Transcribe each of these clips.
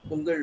உங்கள்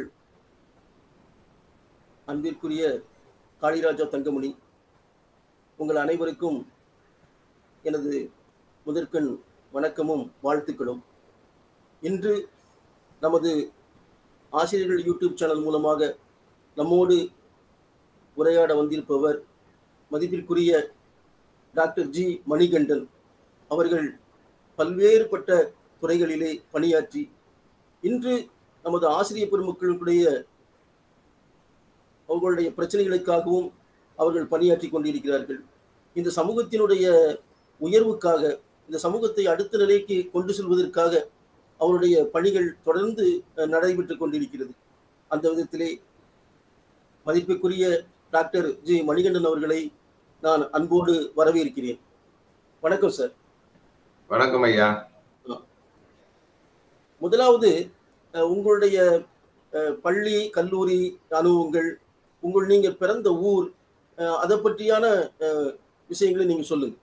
அன்பிற்குரிய காளிராஜா தங்கமணி உங்கள் அனைவருக்கும் எனது முதற்கண் வணக்கமும் வாழ்த்துக்களும் இன்று நமது ஆசிரியர்கள் யூடியூப் சேனல் மூலமாக நம்மோடு உரையாட வந்திருப்பவர் மதிப்பிற்குரிய டாக்டர் ஜி மணிகண்டன் அவர்கள் பல்வேறுபட்ட துறைகளிலே பணியாற்றி இன்று நமது ஆசிரியர் பெருமக்களுடைய அவர்களுடைய பிரச்சனைகளுக்காகவும் அவர்கள் பணியாற்றி கொண்டிருக்கிறார்கள் இந்த சமூகத்தினுடைய உயர்வுக்காக இந்த சமூகத்தை அடுத்த நிலைக்கு கொண்டு செல்வதற்காக அவருடைய பணிகள் தொடர்ந்து நடைபெற்று கொண்டிருக்கிறது அந்த விதத்திலே மதிப்புக்குரிய டாக்டர் ஜி மணிகண்டன் அவர்களை நான் அன்போடு வரவேற்கிறேன் வணக்கம் சார் வணக்கம் ஐயா முதலாவது உங்களுடைய பள்ளி கல்லூரி அனுபவங்கள் உங்கள் நீங்க பிறந்த ஊர் அதை பற்றியான விஷயங்களை நீங்க சொல்லுங்க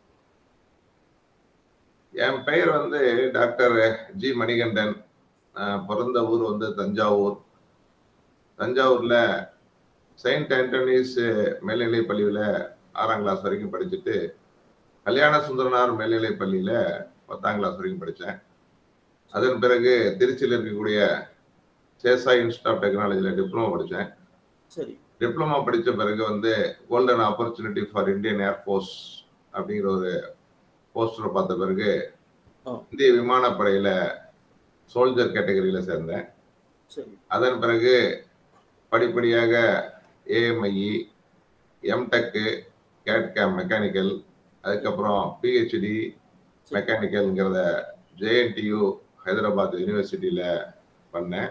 என் பெயர் வந்து டாக்டர் ஜி மணிகண்டன் பிறந்த ஊர் வந்து தஞ்சாவூர் தஞ்சாவூர்ல செயின்ட் ஆண்டனிஸ் மேல்நிலை பள்ளியில் ஆறாம் கிளாஸ் வரைக்கும் படிச்சுட்டு கல்யாண சுந்தரனார் மேல்நிலை பள்ளியில பத்தாம் கிளாஸ் வரைக்கும் படித்தேன் அதன் பிறகு திருச்சியில் இருக்கக்கூடிய சேசா இன்ஸ்டியூட் ஆஃப் டெக்னாலஜியில் டிப்ளமோ படித்தேன் சரி டிப்ளமோ படித்த பிறகு வந்து golden opportunity for Indian air force அப்படிங்கிற ஒரு போஸ்டரை பார்த்த பிறகு இந்திய விமானப்படையில சோல்ஜர் கேட்டகரியில சேர்ந்தேன் சரி அதன் பிறகு படிப்படியாக ஏஎம்ஐஇ எம்டெக்கு கேட்கேம் மெக்கானிக்கல் அதுக்கப்புறம் பிஹெச்டி மெக்கானிக்கல்ங்கிறத ஜேஎன்டியு ஹைதராபாத் யூனிவர்சிட்டியில் பண்ணேன்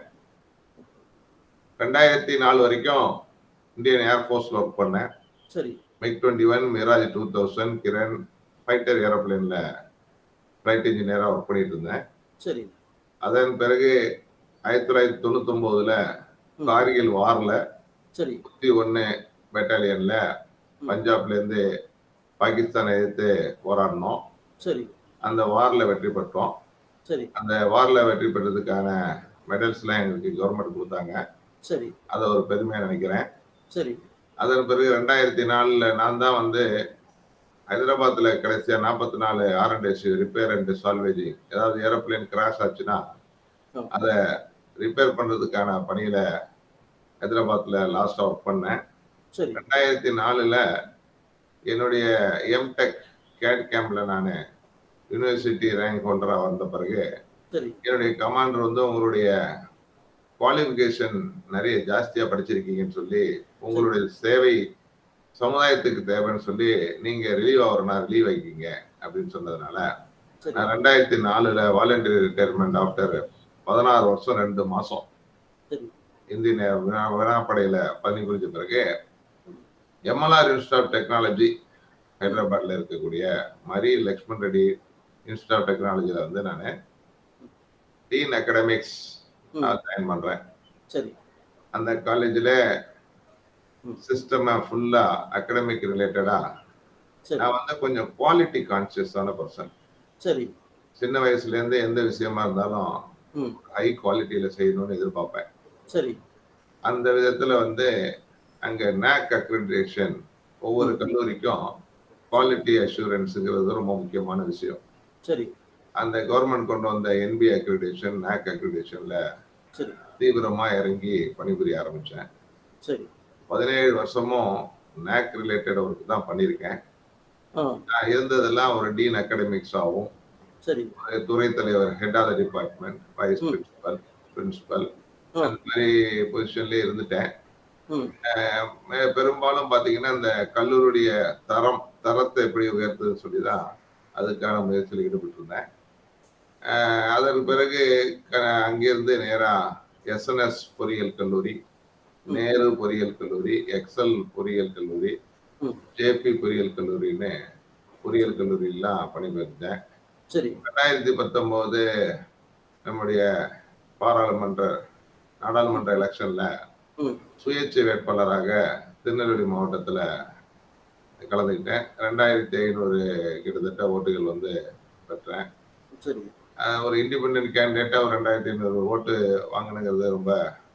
ரெண்டாயிரத்தி நாலு வரைக்கும் இந்தியன் ஏர்ஃபோர்ஸில் ஒர்க் பண்ணேன் சரி MiG twenty one Mirage two thousand Kiran fighter ஏரோப்ளேனில் ஃப்ளைட் இன்ஜினியராக ஒர்க் பண்ணிட்டு இருந்தேன் சரி அதன் பிறகு ஆயிரத்தி தொள்ளாயிரத்தி தொண்ணூத்தொம்போதுல கார்கில் வாரில் சரி நூற்றி ஒன்று பெட்டாலியனில் பஞ்சாப்லேருந்து பாகிஸ்தானை எதிர்த்து போராடினோம் சரி அந்த வாரில் வெற்றி பெற்றோம் சரி அந்த வாரில் வெற்றி பெற்றதுக்கான மெடல்ஸ்லாம் எங்களுக்கு கவர்மெண்ட் கொடுத்தாங்க சரி அதை ஒரு பெருமையாக நினைக்கிறேன் சரி அதன் பிறகு ரெண்டாயிரத்தி நாலில் நான் தான் வந்து ஹைதராபாத்தில் கடைசியாக நாற்பத்தி நாலு ஆர்என்டிஎஸ் ரிப்பேர் அண்ட் சால்வேஜிங் ஏதாவது ஏரோப்ளேன் கிராஷ் ஆச்சுன்னா அதை ரிப்பேர் பண்ணுறதுக்கான பணியில் ஹைதராபாத்தில் லாஸ்ட்டாக ஒர்க் பண்ணேன் சரி ரெண்டாயிரத்தி நாலில் என்னுடைய எம்டெக் கேட் கேம்பில் நான் யூனிவர்சிட்டி ரேங்க் ஹோல்டராக வந்த பிறகு சரி என்னுடைய கமாண்டர் வந்து உங்களுடைய குவாலிஃபிகேஷன் நிறைய ஜாஸ்தியாக படிச்சிருக்கீங்கன்னு சொல்லி உங்களுடைய சேவை சமுதாயத்துக்கு தேவைன்னு சொல்லி நீங்க ரிலீவ் ஆகிறனா ரிலீவ் ஆகிக்கிங்க அப்படின்னு சொன்னதுனால சரி நான் ரெண்டாயிரத்தி நாலுல வாலண்டரி ரிட்டையர்மெண்ட் ஆஃப்டர் பதினாறு வருஷம் ரெண்டு மாசம் சரி இந்திய வினா- வினாப்படையில பணிபுரிஞ்ச பிறகு எம்எல்ஆர் இன்ஸ்டியூட் ஆஃப் டெக்னாலஜி ஹைதராபாத்ல இருக்கக்கூடிய மரி லக்ஷ்மண் ரெட்டி இன்ஸ்டியூட் ஆஃப் டெக்னாலஜில வந்து நான் டீன் அகாடமிக்ஸ் ம். ஜாயின் பண்றேன் சரி அந்த காலேஜில் ம். சிஸ்டமை ஃபுல்லா அகடமிக் ரிலேட்டடா சரி நான் வந்து கொஞ்சம் குவாலிட்டி கான்சியஸான பர்சன் சரி சின்ன வயசுல இருந்து எந்த விஷயமா இருந்தாலும் ம் ஹை குவாலிட்டியில செய்யணும்னு எதிர்பார்ப்பேன் சரி அந்த விதத்துல வந்து அங்க நேக் அக்ரிடேஷன் ஒவ்வொரு கல்லூரிக்கும் குவாலிட்டி அஷூரன்ஸுங்கிறது ரொம்ப முக்கியமான விஷயம் சரி அந்த கவர்மெண்ட் கொண்டு வந்த என்பி அக்ரிடேஷன் நேக் அக்ரிடேஷன்ல சரி தீவிரமா இறங்கி பணிபுரிய ஆரம்பிச்சேன் சரி பதினேழு வருஷமும் நேக் ரிலேட்டட் ஒர்க் தான் பண்ணியிருக்கேன் ஆ நான் இருந்ததெல்லாம் ஒரு டீன் அகாடமிக்ஸ் ஆகும் சரி துறை தலைவர் head of the department vice ம். பிரின்சிபல் பிரின்சிபல் ஆ. அந்த மாதிரி பொசிஷன்லேயே இருந்துட்டேன் ம் மே- பெரும்பாலும் பார்த்தீங்கன்னா இந்த கல்லூரியுடைய தரம் தரத்தை எப்படி உயர்த்துன்னு சொல்லி தான் அதுக்கான முயற்சியில் ஈடுபட்டிருந்தேன் அஹ் அதன் பிறகு க- அங்கிருந்து நேராக எஸ்என்எஸ் பொறியியல் கல்லூரி ம். நேரு பொறியியல் கல்லூரி எக்ஸல் பொறியியல் கல்லூரி ம். ஜேபி பொறியியல் கல்லூரின்னு பொறியியல் கல்லூரியெல்லாம் பணிபுரிந்தேன் சரி ரெண்டாயிரத்தி பத்தொம்போது நம்முடைய பாராளுமன்ற நாடாளுமன்ற எலெக்ஷன்ல ம் சுயேட்சை வேட்பாளராக திருநெல்வேலி மாவட்டத்தில் கலந்துக்கிட்டேன் ரெண்டாயிரத்தி ஐநூறு கிட்டத்தட்ட ஓட்டுகள் வந்து பெற்றேன் சரி அஹ் ஒரு இண்டிபெண்ட் கேண்டிடேட்டாக ஒரு ரெண்டாயிரத்தி ஐநூறு ஓட்டு வாங்கினுங்கிறது ரொம்ப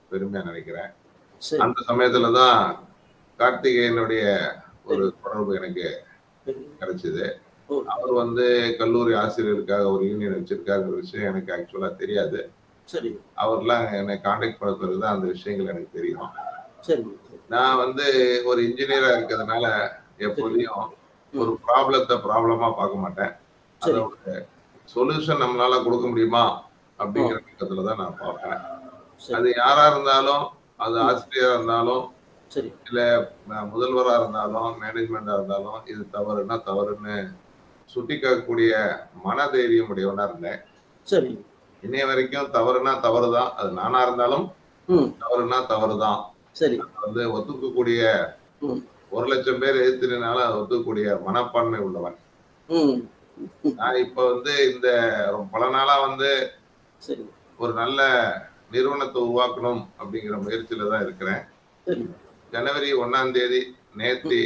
பெருமையா நினைக்கிறேன் சரி அந்த சமயத்துல தான் கார்த்திகேயனுடைய ஒரு தொடர்பு எனக்கு சரி. கிடைச்சது ஓ, அவர் வந்து கல்லூரி ஆசிரியருக்காக ஒரு யூனியன் வச்சிருக்காருங்கிற விஷயம் எனக்கு ஆக்சுவலா தெரியாது சரி அவர்லாம் என்னை காண்டாக்ட் பண்ண பிறகு தான் அந்த விஷயங்கள் எனக்கு தெரியும் சரி சரி நான் வந்து ஒரு இன்ஜினியரா இருக்கிறதுனால எப்போதையும் ஒரு ப்ராப்ளத்தை ப்ராப்ளமா பார்க்க மாட்டேன் சரி அதோட சொல்யூஷன் நம்மளால கொடுக்க முடியுமா அப்படிங்கிற பக்கத்துல தான் நான் பார்ப்பேன் சரி அது யாரா இருந்தாலும் அது ஆசிரியரா இருந்தாலும் சரி இல்ல ம- முதல்வரா இருந்தாலும் மேனேஜ்மெண்டா இருந்தாலும் இது தவறுனா தவறுன்னு சுட்டிக்காக்கக்கூடிய மனதைரியம் உடையவனா இருந்தேன் சரி இன்னைய வரைக்கும் தவறுனா தவறுதான் அது நானா இருந்தாலும் ம் தவறுனா தவறுதான் சரி வந்து ஒத்துக்கக்கூடிய ம் ஒரு லட்சம் பேர் எதிர்த்தினாலும் அதை ஒத்துக்கக்கூடிய மனப்பான்மை உள்ளவன் ம் நான் இப்ப வந்து இந்த ரொம்ப பல நாளா வந்து சரி ஒரு நல்ல நிறுவனத்தை உருவாக்கணும் அப்படிங்கிற முயற்சியில தான் இருக்கிறேன் சரி ஜனவரி ஒண்ணாம் தேதி நேத்தி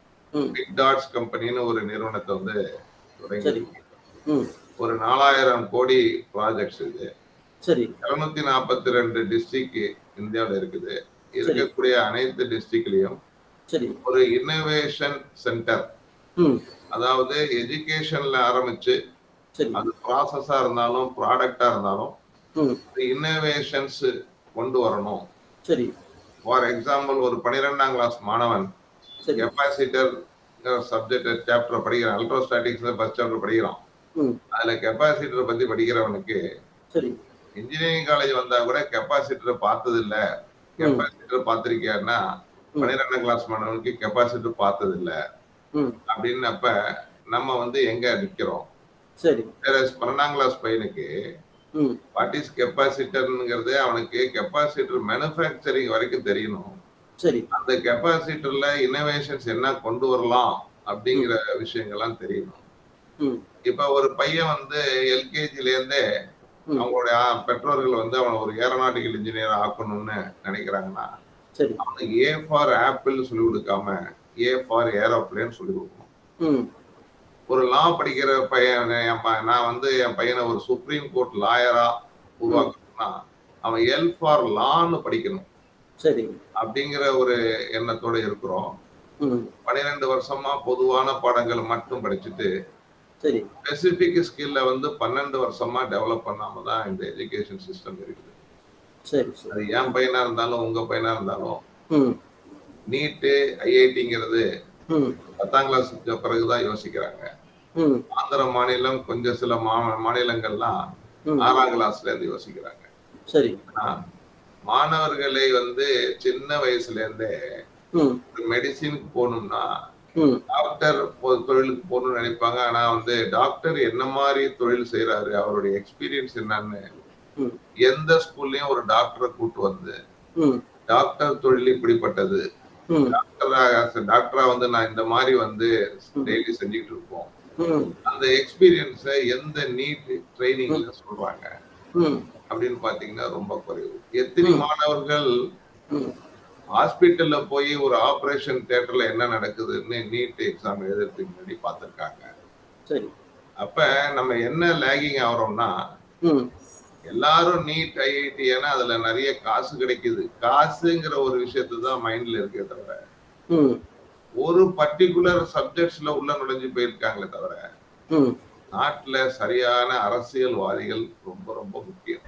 ம் பிக் டாட்ஸ் கம்பெனின்னு ஒரு நிறுவனத்தை வந்து தொடங்கி சரி. ம் ஒரு நாலாயிரம் கோடி ப்ராஜெக்ட்ஸ் இது சரி இருநூத்தி நாற்பத்தி ரெண்டு டிஸ்ட்ரிக்ட் இந்தியாவில் இருக்குது இருக்கக்கூடிய அனைத்து டிஸ்ட்ரிக்ட்லயும் சரி ஒரு இன்னோவேஷன் சென்டர் ம் அதாவது எஜுகேஷன்ல ஆரம்பிச்சு சரி அது ப்ராசஸா இருந்தாலும் ப்ராடக்டா இருந்தாலும் ம் இன்னோவேஷன்ஸ் கொண்டு வரணும் சரி ஃபார் எக்ஸாம்பிள் ஒரு பன்னிரெண்டாம் கிளாஸ் மாணவன் சரி கெப்பாசிட்டர் சப்ஜெக்ட் சாப்டர் படிக்கிறான் எலக்ட்ரோஸ்டாட்டிக்ஸ் ஃபர்ஸ்ட் சாப்டர் படிக்கிறான் ம் அதுல கெப்பாசிட்டர் பத்தி படிக்கிறவனுக்கு சரி இன்ஜினியரிங் காலேஜ் வந்தா கூட கெப்பாசிட்டர் பார்த்தது இல்ல கெப்பாசிட்டர் பார்த்திருக்கியான்னா ம். பன்னிரெண்டாம் கிளாஸ் மாணவனுக்கு கெப்பாசிட்டர் பார்த்தது இல்ல ம் அப்படின்னப்ப நம்ம வந்து எங்க நிக்கிறோம் சரி வேற பன்னெண்டாம் கிளாஸ் பையனுக்கு ம் வாட் இஸ் கெப்பாசிட்டர்ங்கிறது அவனுக்கு கெப்பாசிட்டர் மேனுஃபேக்சரிங் வரைக்கும் தெரியணும் சரி அந்த கெப்பாசிட்டர்ல இன்னோவேஷன்ஸ் என்ன கொண்டு வரலாம் அப்படிங்கிற விஷயங்கள்லாம் தெரியணும் ம் இப்ப ஒரு பையன் வந்து எல்கேஜில இருந்தே ம் அவங்களுடைய ஆ- பெற்றோர்கள் வந்து அவனை ஒரு ஏரோநாட்டிக்கல் இன்ஜினியர் ஆக்கணும்னு நினைக்கிறாங்கன்னா சரி அவனுக்கு ஏ ஃபார் ஆப்பிள் சொல்லி கொடுக்காம ஏ ஃபார் ஏரோப்ளேன் சொல்லி கொடுக்கணும் ம் ஒரு லா படிக்கிற பையன் என் ப- நான் வந்து என் பையனை ஒரு சுப்ரீம் கோர்ட் லாயரா உருவாக்கணும்னா அவன் எல் ஃபார் லான்னு படிக்கணும் சரி அப்படிங்கிற ஒரு எண்ணத்தோட இருக்கிறோம் ம் பன்னிரெண்டு வருஷமா பொதுவான பாடங்கள் மட்டும் படிச்சுட்டு சரி ஸ்பெசிபிக் ஸ்கில்ல வந்து பன்னெண்டு வருஷமா டெவலப் பண்ணாம தான் இந்த எஜுகேஷன் சிஸ்டம் இருக்குது சரி சரி அது என் பையனா இருந்தாலும் உங்க பையனா இருந்தாலும் ம் நீட்டு ஐஐடிங்கிறது ம் பத்தாம் கிளாஸ் பிறகுதான் யோசிக்கிறாங்க ம் ஆந்திர மாநிலம் கொஞ்சம் சில மா மாநிலங்கள்லாம் ம் ஆறாம் கிளாஸ்ல இருந்து யோசிக்கிறாங்க சரி ஆனா, மாணவர்களை வந்து சின்ன வயசுல இருந்தே ம் மெடிசினுக்கு போகணும்னா ம் டாக்டர் பொ- தொழிலுக்கு போகணும்னு நினைப்பாங்க ஆனா வந்து டாக்டர் என்ன மாதிரி தொழில் செய்யறாரு அவருடைய எக்ஸ்பீரியன்ஸ் என்னன்னு ம் எந்த ஸ்கூல்லயும் ஒரு டாக்டரை கூட்டு வந்து ம் டாக்டர் தொழில் இப்படிப்பட்டது ம் டாக்டரா டாக்டரா வந்து நான் இந்த மாதிரி வந்து டெய்லி செஞ்சுக்கிட்டு இருப்போம் ம் அந்த எக்ஸ்பீரியன்ஸை எந்த நீட் ட்ரைனிங்ல சொல்றாங்க ம் அப்படின்னு பாத்தீங்கன்னா ரொம்ப குறைவு எத்தனை மாணவர்கள் ம் ஹாஸ்பிட்டல்ல போய் ஒரு ஆபரேஷன் தியேட்டர்ல என்ன நடக்குதுன்னு நீட் எக்ஸாம் எழுதுறதுக்கு முன்னாடி பார்த்திருக்காங்க சரி அப்ப நம்ம என்ன லேகிங் ஆகிறோம்னா ம் எல்லாரும் நீட் ஐஐடி ஏன்னா அதுல நிறைய காசு கிடைக்குது காசுங்கிற ஒரு விஷயத்து தான் மைண்ட்ல இருக்கே தவிர ம் ஒரு பர்டிகுலர் சப்ஜெக்ட்ஸ்ல உள்ள நுழைஞ்சு போயிருக்காங்களே தவிர ம் நாட்டுல சரியான அரசியல்வாதிகள் ரொம்ப ரொம்ப முக்கியம்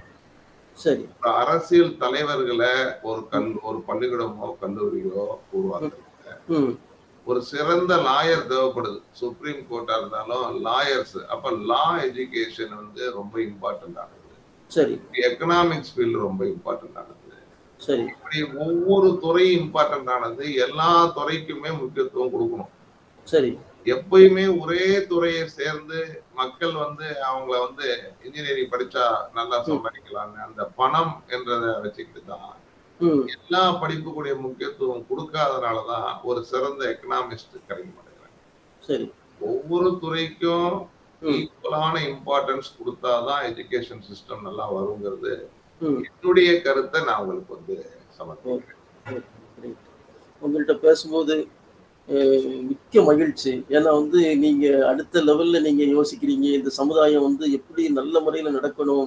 சரி ஒரு அரசியல் தலைவர்களை ஒரு கல் ஒரு பள்ளிக்கூடமோ கல்லூரியோ உருவாக்குறது ம் ஒரு சிறந்த லாயர் தேவைப்படுது சுப்ரீம் கோர்ட்டா இருந்தாலும் லாயர்ஸ் அப்ப லா எஜுகேஷன் வந்து ரொம்ப இம்பார்ட்டன்ட் ஆனது சரி எக்கனாமிக்ஸ் ஃபீல்டு ரொம்ப இம்பார்ட்டன்ட் ஆனது சரி இப்படி ஒவ்வொரு துறையும் இம்பார்ட்டன்ட் ஆனது எல்லா துறைக்குமே முக்கியத்துவம் கொடுக்கணும் சரி எப்பயுமே ஒரே துறையை சேர்ந்து மக்கள் வந்து அவங்கள வந்து இன்ஜினியரிங் படிச்சா நல்லா சம்பாதிக்கலாம்னு அந்த பணம் என்றதை வச்சுக்கிட்டு தான் ம் எல்லா படிப்புக்குடைய முக்கியத்துவம் கொடுக்காதனாலதான் ஒரு சிறந்த எக்கனாமிஸ்ட் கிடைக்க மாட்டேங்கிறாங்க சரி ஒவ்வொரு துறைக்கும் ம். ஈக்குவலான இம்பார்ட்டன்ஸ் கொடுத்தாதான் எஜுகேஷன் சிஸ்டம் நல்லா வருங்கிறது ம் என்னுடைய கருத்தை நான் உங்களுக்கு வந்து சமர்ப்பிக்கிறேன் Great. உங்கள்கிட்ட பேசும்போது அஹ், மிக்க மகிழ்ச்சி ஏன்னா வந்து நீங்க அடுத்த லெவல்ல நீங்க யோசிக்கிறீங்க இந்த சமுதாயம் வந்து எப்படி நல்ல முறையில நடக்கணும்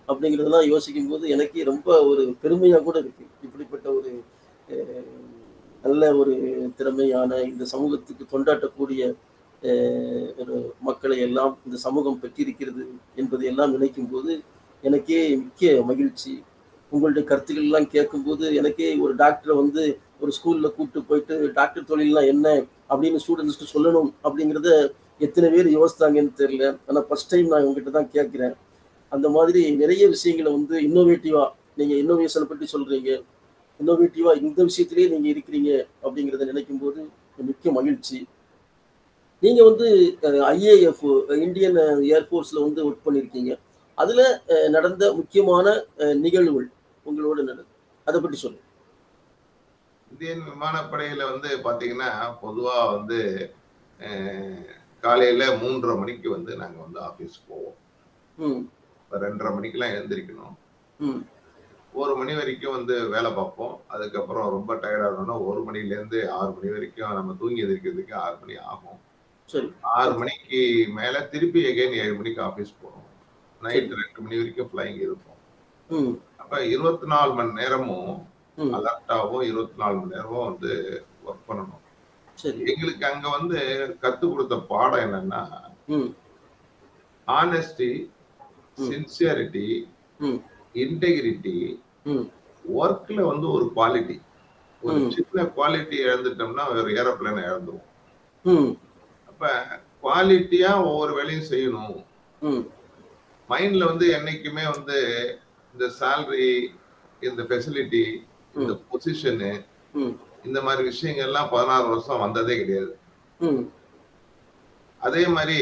அப்படிங்கிறதெல்லாம் யோசிக்கும் போது எனக்கே ரொம்ப ஒரு பெருமையா கூட இருக்கு இப்படிப்பட்ட ஒரு அஹ், நல்ல ஒரு திறமையான இந்த சமூகத்துக்கு தொண்டாட்டக்கூடிய அஹ், ஒரு மக்களை எல்லாம் இந்த சமூகம் பெற்றிருக்கிறது என்பதை எல்லாம் நினைக்கும் போது எனக்கே மிக்க மகிழ்ச்சி உங்களுடைய கருத்துக்கள் எல்லாம் கேட்கும்போது எனக்கே ஒரு டாக்டரை வந்து ஒரு ஸ்கூல்ல கூப்பிட்டு போயிட்டு டாக்டர் தொழில்லாம் என்ன அப்படின்னு ஸ்டூடெண்ட்ஸ்க்கு சொல்லணும் அப்படிங்கிறத எத்தனை பேர் யோசித்தாங்கன்னு தெரியல ஆனால் ஃபர்ஸ்ட் டைம் நான் உங்ககிட்ட தான் கேட்குறேன் அந்த மாதிரி நிறைய விஷயங்களை வந்து இன்னோவேட்டிவா நீங்க இன்னோவேஷனை பற்றி சொல்றீங்க இன்னோவேட்டிவா இந்த விஷயத்திலேயே நீங்க இருக்கிறீங்க அப்படிங்கிறத நினைக்கும் போது மிக்க மகிழ்ச்சி நீங்க வந்து ஐஏஎஃப் இந்தியன் ஏர்ஃபோர்ஸ்ல வந்து ஒர்க் பண்ணியிருக்கீங்க அதுல அஹ், நடந்த முக்கியமான அஹ், நிகழ்வுகள் உங்களோட நடந்தது அதை பற்றி சொல்லுங்க இந்தியன் விமானப்படையில வந்து பாத்தீங்கன்னா பொதுவா வந்து அஹ், காலையில மூன்றரை மணிக்கு வந்து நாங்க வந்து ஆபீஸ் போவோம் ம் இப்ப ரெண்டரை மணிக்கெல்லாம் எழுந்திரிக்கணும் ம் ஒரு மணி வரைக்கும் வந்து வேலை பார்ப்போம் அதுக்கப்புறம் ரொம்ப டயர்டாகணும்னா ஒரு மணில இருந்து ஆறு மணி வரைக்கும் நம்ம தூங்கி எதிர்க்கிறதுக்கு ஆறு மணி ஆகும் சரி ஆறு மணிக்கு மேல திருப்பி எகைன் ஏழு மணிக்கு ஆபீஸ் போகணும் நைட் ரெண்டு மணி வரைக்கும் ஃபிளைங் இருக்கும் ம் அப்ப இருபத்தி நாலு மணி நேரமும் ம் அலர்ட்டாவும் இருபத்தி நாலு மணி நேரமும் வந்து ஒர்க் பண்ணணும் சரி எங்களுக்கு அங்க வந்து கத்து கொடுத்த பாடம் என்னன்னா ம் ஆனஸ்டி ம். சின்சியரிட்டி ம் இன்டெகிரிட்டி ம் ஒர்க்ல வந்து ஒரு குவாலிட்டி ஒரு ம். சின்ன குவாலிட்டி இழந்துட்டோம்னா ஒரு ஏரோப்ளேனை இழந்துருவோம் ம் அப்ப குவாலிட்டியா ஒவ்வொரு வேலையும் செய்யணும் ம் மைண்ட்ல வந்து என்னைக்குமே வந்து இந்த salary இந்த ஃபெசிலிட்டி இந்த பொசிஷனு ம் இந்த மாதிரி விஷயங்கள்லாம் பதினாறு வருஷம் வந்ததே கிடையாது ம் அதே மாதிரி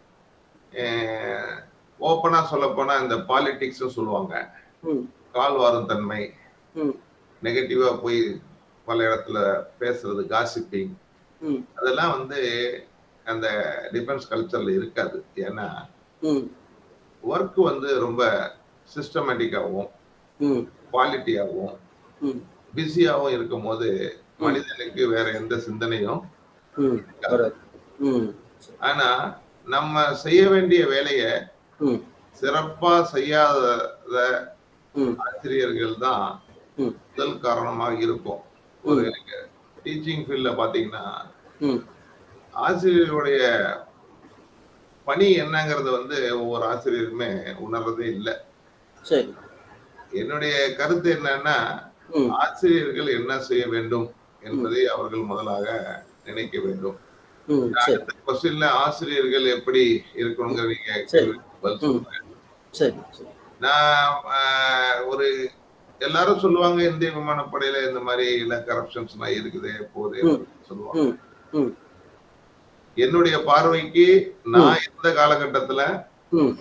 ஓப்பனா சொல்ல போனா இந்த பாலிடிக்ஸ் சொல்லுவாங்க ம் கால் வாரும் தன்மை ம் நெகட்டிவா போய் பல இடத்துல பேசுறது காசிப்பிங் ம் அதெல்லாம் வந்து அந்த டிஃபென்ஸ் கல்ச்சர்ல இருக்காது ஏன்னா ம் ஒர்க் வந்து ரொம்ப சிஸ்டமேட்டிக்காகவும் ம் குவாலிட்டியாகவும் ம் பிஸியாகவும் இருக்கும் போது மனிதனுக்கு வேற எந்த சிந்தனையும் ம் வராது ம் ஆனா நம்ம செய்ய வேண்டிய வேலைய ம் சிறப்பா செய்யாத ம் ஆசிரியர்கள் தான் ம் முதல் காரணமாக இருக்கும் ஒரு டீச்சிங் ஃபீல்ட்ல பாத்தீங்கன்னா ம் ஆசிரியருடைய பணி என்னங்கிறத வந்து ஒவ்வொரு ஆசிரியருமே உணர்றதே இல்லை சரி என்னுடைய கருத்து என்னன்னா ம் ஆசிரியர்கள் என்ன செய்ய வேண்டும் என்பதை அவர்கள் முதலாக நினைக்க வேண்டும் ம் சரி அடுத்த கொஸ்டின்ல ஆசிரியர்கள் எப்படி இருக்கணுங்கிற நீங்க சரி. கேள்விக்கு பதில் சொல்லுங்க சரி சரி நான் ஆஹ், ஒரு எல்லாரும் சொல்லுவாங்க இந்திய விமானப்படையில இந்த மாதிரி இல்ல கரப்ஷன்ஸ் எல்லாம் இருக்குது போகுது ம். அப்படின்னு சொல்லுவாங்க ம் ம் என்னுடைய பார்வைக்கு நான் எந்த காலகட்டத்துல ம்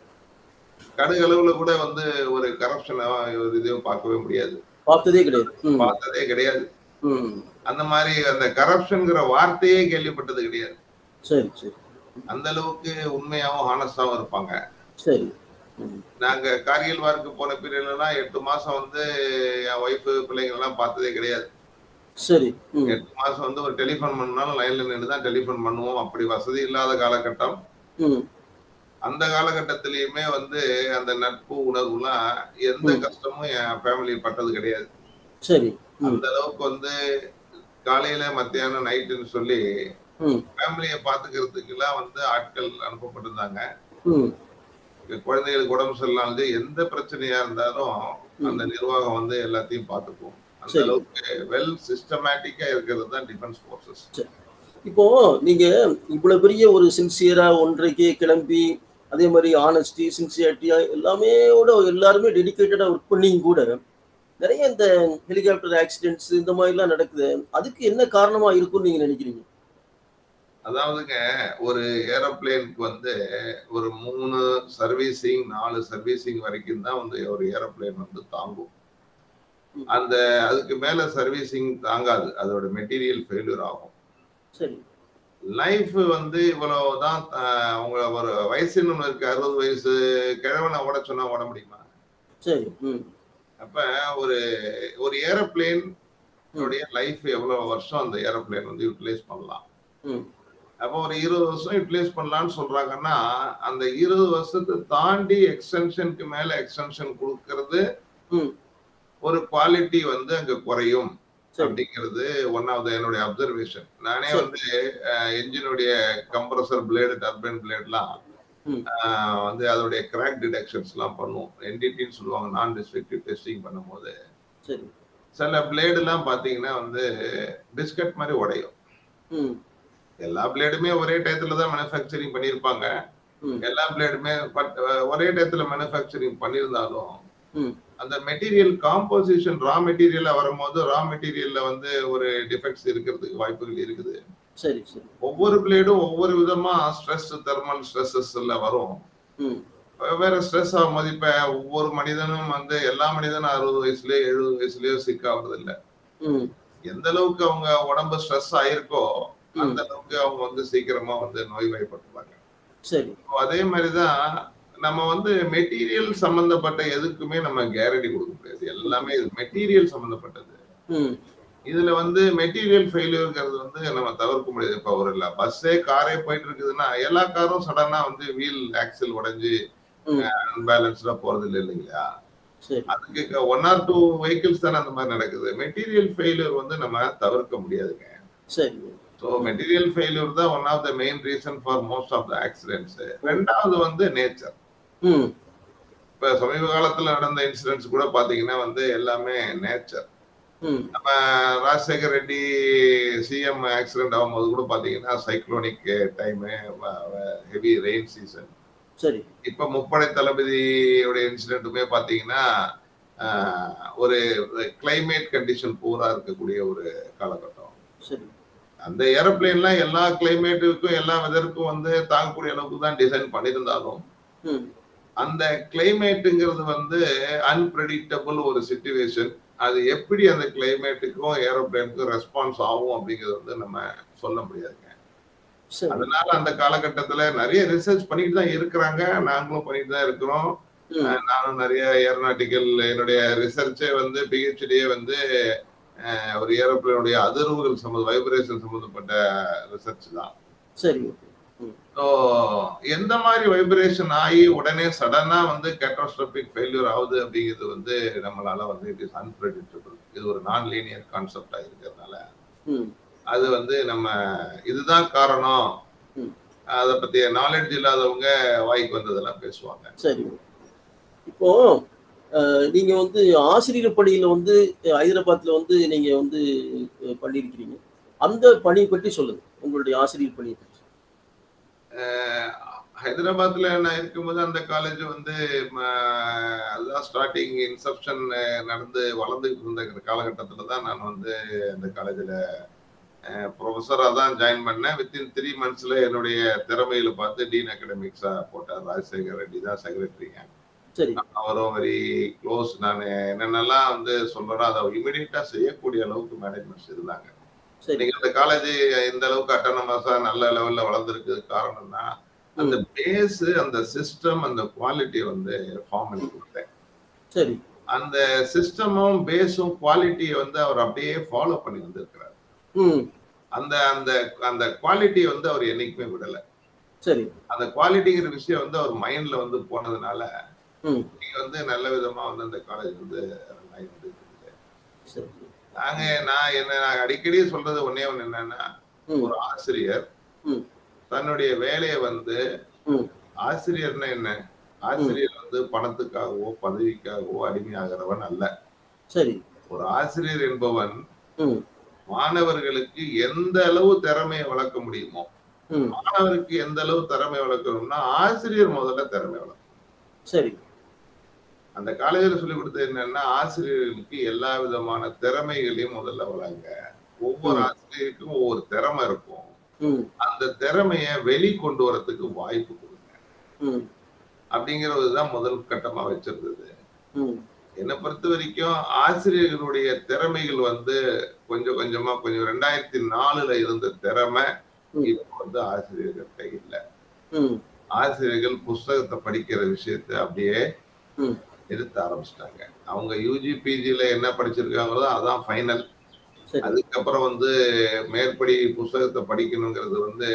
கடுகளவுல கூட வந்து ஒரு கரப்ஷன் ஒரு இதையும் பார்க்கவே முடியாது பார்த்ததே கிடையாது ம் பார்த்ததே கிடையாது ம் அந்த மாதிரி அந்த கரப்ஷன்ங்கிற வார்த்தையே கேள்விப்பட்டது கிடையாது சரி சரி அந்த அளவுக்கு உண்மையாவும் ஹானஸ்டாவும் இருப்பாங்க சரி ம் நாங்க காரியல் வார்க்கு போன பீரியட்லாம் எட்டு மாசம் வந்து என் ஒய்ஃபு பிள்ளைங்க எல்லாம் பார்த்ததே கிடையாது சரி ம் எட்டு மாசம் வந்து ஒரு டெலிஃபோன் பண்ணாலும் லைன்ல நின்று தான் டெலிஃபோன் பண்ணுவோம் அப்படி வசதி இல்லாத காலகட்டம் ம் அந்த காலகட்டத்திலயுமே வந்து அந்த நட்பு உணர்வுலாம் எந்த ம். கஷ்டமும் என் ஃபேமிலி பட்டது கிடையாது சரி ம் அந்த அளவுக்கு வந்து காலையில மத்தியானம் நைட்டுன்னு சொல்லி ம் ஃபேமிலியை பாத்துக்கிறதுக்கு எல்லாம் வந்து ஆட்கள் அனுப்பப்பட்டிருந்தாங்க ம் இங்க குழந்தைகளுக்கு உடம்பு சரியில்லாம எந்த பிரச்சனையா இருந்தாலும் ம். அந்த நிர்வாகம் வந்து எல்லாத்தையும் பார்த்துக்கும் அந்த சரி. அளவுக்கு வெல் சிஸ்டமேட்டிக்கா இருக்கிறது தான் டிஃபென்ஸ் ஃபோர்ஸஸ் இப்போ நீங்க இவ்வளவு பெரிய ஒரு சின்சியரா ஒன்றைக்கே கிளம்பி அதே மாதிரி ஆனஸ்டி சின்சியாரிட்டியா எல்லாமே கூட எல்லாருமே டெடிக்கேட்டடா ஒர்க் பண்ணியும் கூட நிறைய இந்த ஹெலிகாப்டர் ஆக்சிடென்ட்ஸ் இந்த மாதிரிலாம் நடக்குது அதுக்கு என்ன காரணமா இருக்கும்னு நீங்க நினைக்கிறீங்க அதாவதுங்க ஒரு ஏரோப்ளேனுக்கு வந்து ஒரு மூணு சர்வீசிங் நாலு சர்வீசிங் வரைக்கும் தான் வந்து ஒரு ஏரோப்ளேன் வந்து தாங்கும் ம். அந்த அதுக்கு மேல சர்வீசிங் தாங்காது அதோட மெட்டீரியல் ஃபெயிலியர் ஆகும் சரி லைஃப் வந்து இவ்வளவுதான் ஆஹ், அவங்க ஒரு வயசுன்னு ஒண்ணு இருக்கு அறுபது வயசு கிழவனை ஓட சொன்னா ஓட முடியுமா சரி ம் அப்ப ஒரு ஒரு ஏரோப்ளேன் உடைய லைஃப் எவ்வளவு வருஷம் அந்த ஏரோப்ளேன் வந்து யூட்டிலைஸ் பண்ணலாம் ம் அப்போ ஒரு இருபது வருஷம் யூட்டிலைஸ் பண்ணலாம்னு சொல்றாங்கன்னா அந்த இருபது வருஷத்தை தாண்டி எக்ஸ்டென்ஷனுக்கு மேல எக்ஸ்டென்ஷன் கொடுக்கறது ம். ஒரு குவாலிட்டி வந்து அங்க குறையும் சரி அப்படிங்கிறது ஒன் ஆஃப் த என்னுடைய அப்சர்வேஷன் நானே சரி. வந்து என்ஜினுடைய கம்ப்ரஸர் பிளேடு டர்பைன் பிளேட்லாம் ம். வந்து அதோடைய கிராக் டிடெக்ஷன்ஸ் எல்லாம் பண்ணுவோம் என்டிடின்னு சொல்லுவாங்க நான் டிஸ்ட்ரக்டிவ் டெஸ்டிங் பண்ணும்போது சரி சில பிளேடு எல்லாம் பாத்தீங்கன்னா வந்து பிஸ்கட் மாதிரி உடையும் ம் எல்லா பிளேடுமே ஒரே டயத்துல தான் மேனுஃபேக்சரிங் பண்ணியிருப்பாங்க ம் எல்லா பிளேடுமே பட் ஒரே டயத்துல மேனுஃபேக்சரிங் பண்ணியிருந்தாலும் ம் அந்த மெட்டீரியல் காம்போசிஷன் ரா மெட்டீரியலா வரும்போது ரா மெட்டீரியல்ல வந்து ஒரு டிஃபெக்ட்ஸ் இருக்கிறதுக்கு வாய்ப்புகள் இருக்குது சரி சரி ஒவ்வொரு பிளேடும் ஒவ்வொரு விதமா ஸ்ட்ரெஸ் தெர்மல் ஸ்ட்ரெஸ்ஸஸ் எல்லாம் வரும் ம் வேற ஸ்ட்ரெஸ் ஆகும்போது இப்ப ஒவ்வொரு மனிதனும் வந்து எல்லா மனிதனும் அறுபது வயசுலயோ எழுபது வயசுலயோ சிக் ஆகுறது இல்ல ம் எந்த அளவுக்கு அவங்க உடம்பு ஸ்ட்ரெஸ் ஆயிருக்கோ ம் அந்த அளவுக்கு அவங்க வந்து சீக்கிரமா வந்து நோய்வாய்ப்பட்டுருவாங்க சரி இப்போ அதே மாதிரிதான் நம்ம வந்து மெட்டீரியல் சம்பந்தப்பட்ட எதுக்குமே நம்ம கேரண்டி கொடுக்க முடியாது எல்லாமே இது மெட்டீரியல் சம்பந்தப்பட்டது ம் இதுல வந்து மெட்டீரியல் ஃபெயிலியர்ங்கிறது வந்து நம்ம தவிர்க்க முடியாது இப்போ ஒரு இல்ல பஸ்ஸே காரே போயிட்டு இருக்குதுன்னா எல்லா காரும் சடனா வந்து வீல் ஆக்சில் உடைஞ்சு ம் அன்பேலன்ஸ்டா போறது இல்லை இல்லைங்களா சரி அதுக்கு ஒன் ஆர் டூ வெஹிக்கிள்ஸ் தானே அந்த மாதிரி நடக்குது மெட்டீரியல் ஃபெயிலியர் வந்து நம்ம தவிர்க்க முடியாதுங்க சரி ஸோ மெட்டீரியல் ஃபெயிலியர் தான் one of the main reason for most of the accidents ரெண்டாவது வந்து நேச்சர் ம் இப்ப சமீப காலத்துல நடந்த இன்சிடென்ட்ஸ் கூட பாத்தீங்கன்னா வந்து எல்லாமே நேச்சர் ம் நம்ம ராஜசேகர் ரெட்டி சிஎம் ஆக்சிடென்ட் ஆகும்போது கூட பாத்தீங்கன்னா cyclonic time heavy rain season சரி இப்ப முப்படை தளபதியோட இன்சிடென்ட்டுமே பாத்தீங்கன்னா ஆஹ், ஒரு கிளைமேட் கண்டிஷன் பூரா இருக்கக்கூடிய ஒரு காலகட்டம் சரி அந்த ஏரோப்ளேன்லாம் எல்லா கிளைமேட்டுக்கும் எல்லா வெதருக்கும் வந்து தாங்கக்கூடிய அளவுக்கு தான் டிசைன் பண்ணியிருந்தாலும் ம் அந்த கிளைமேட்டுங்கிறது வந்து அன்பிரடிக்டபிள் ஒரு சுச்சுவேஷன் அது எப்படி அந்த கிளைமேட்டுக்கும் ஏரோப்ளேனுக்கும் ரெஸ்பான்ஸ் ஆகும் அப்படிங்கிறது வந்து நம்ம சொல்ல முடியாதுங்க சரி அதனால அந்த காலகட்டத்துல நிறைய ரிசர்ச் பண்ணிட்டு தான் இருக்கிறாங்க நாங்களும் பண்ணிட்டு தான் இருக்கிறோம் ம் அஹ் நானும் நிறைய ஏரோநாட்டிக்கல் என்னுடைய ரிசர்ச்சே வந்து பிஹெச்டியே வந்து அஹ், ஒரு ஏரோப்ளேனுடைய அதிர்வுகள் சம்மந்த வைப்ரேஷன் சம்மந்தப்பட்ட ரிசர்ச் தான் சரி ஸோ எந்த மாதிரி வைப்ரேஷன் ஆகி உடனே சடனா வந்து கேட்டாஸ்ட்ரோபிக் ஃபெயிலியர் ஆகுது அப்படிங்கிறது வந்து நம்மளால வந்து இட் இஸ் அன்பிரடிக்டபிள் இது ஒரு நான் லீனியர் கான்செப்டா இருக்கிறதுனால ம் அது வந்து நம்ம இதுதான் காரணம் ம். அதை பத்திய நாலேஜ் இல்லாதவங்க வாய்க்கு வந்ததெல்லாம் பேசுவாங்க சரி இப்போ அஹ், நீங்க வந்து ஆசிரியர் பணியில வந்து அஹ், ஹைதராபாத்ல வந்து நீங்க வந்து அஹ், பண்ணியிருக்கிறீங்க அந்த பணி பற்றி சொல்லுங்க உங்களுடைய ஆசிரியர் பணியை பற்றி அஹ் ஹைதராபாத்ல நான் இருக்கும்போது அந்த காலேஜ் வந்து ம, அதுதான் ஸ்டார்டிங் இன்செப்ஷன் நடந்து வளர்ந்துகிட்டு இருந்த காலகட்டத்தில் தான் நான் வந்து அந்த காலேஜில் ப்ரொஃபஸராக தான் ஜாயின் பண்ணேன் வித்தின் த்ரீ மந்த்ஸில் என்னுடைய திறமையில பார்த்து டீன் அகடமிக்ஸாக போட்டார் ராஜசேகர் ரெட்டி தான் செக்ரட்டரிங்க சரி அவரும் வெரி க்ளோஸ் நான் என்னென்னலாம் வந்து சொல்றேனோ அதை இமிடியேட்டாக செய்யக்கூடிய அளவுக்கு மேனேஜ்மெண்ட்ஸ் இருந்தாங்க சரி நீங்க அந்த காலேஜ் இந்த அளவுக்கு அட்டானமஸா நல்ல லெவல்ல வளர்ந்துருக்கு காரணம்னா அந்த பேஸ் அந்த சிஸ்டம் அந்த குவாலிட்டி வந்து ஃபார்ம் பண்ணி கொடுத்தேன் சரி அந்த சிஸ்டமும் பேஸும் குவாலிட்டியை வந்து அவர் அப்படியே ஃபாலோ பண்ணி வந்திருக்கிறார் ம் அந்த அந்த அந்த குவாலிட்டியை வந்து அவர் என்னைக்குமே விடல சரி அந்த குவாலிட்டிங்கிற விஷயம் வந்து அவர் மைண்ட்ல வந்து போனதுனால ம் நீங்க வந்து நல்ல விதமா வந்து அந்த காலேஜ் வந்து run ஆகி வந்துருக்கு. சரி நாங்க நான் என்ன நான் அடிக்கடி சொல்றது ஒன்னே ஒண்ணு என்னன்னா ம் ஒரு ஆசிரியர் ம். தன்னுடைய வேலையை வந்து ம் ஆசிரியர்னா என்ன ஆசிரியர் வந்து பணத்துக்காகவோ பதவிக்காகவோ அடிமையாகிறவன் அல்ல சரி ஒரு ஆசிரியர் என்பவன் ம் மாணவர்களுக்கு எந்த அளவு திறமையை வளர்க்க முடியுமோ ம் மாணவருக்கு எந்த அளவு திறமை வளர்க்கணும்னா ஆசிரியர் முதல்ல திறமை வளர்க்கணும் சரி அந்த காலேஜில் சொல்லி கொடுத்தது என்னன்னா ஆசிரியர்களுக்கு எல்லா விதமான திறமைகளையும் முதல்ல வளங்க ஒவ்வொரு ம். ஆசிரியருக்கும் ஒவ்வொரு திறமை இருக்கும் ம் அந்த திறமைய வெளி கொண்டு வரதுக்கு வாய்ப்பு கொடுங்க ம் அப்படிங்கறதுதான் முதல் கட்டமா வச்சிருந்தது ம் என்னை பொறுத்த வரைக்கும் ஆசிரியர்களுடைய திறமைகள் வந்து கொஞ்சம் கொஞ்சமா கொஞ்சம் ரெண்டாயிரத்தி நாலுல இருந்த திறமை ம். இப்போ வந்து ஆசிரியர்கள்ட்ட இல்ல ம் ஆசிரியர்கள் புஸ்தகத்தை படிக்கிற விஷயத்த அப்படியே ம். நிறுத்த ஆரம்பிச்சிட்டாங்க அவங்க யூஜி பிஜில என்ன படிச்சிருக்காங்களோ அதான் ஃபைனல் சரி அதுக்கப்புறம் வந்து மேற்படி புஸ்தகத்தை படிக்கணுங்கிறது வந்து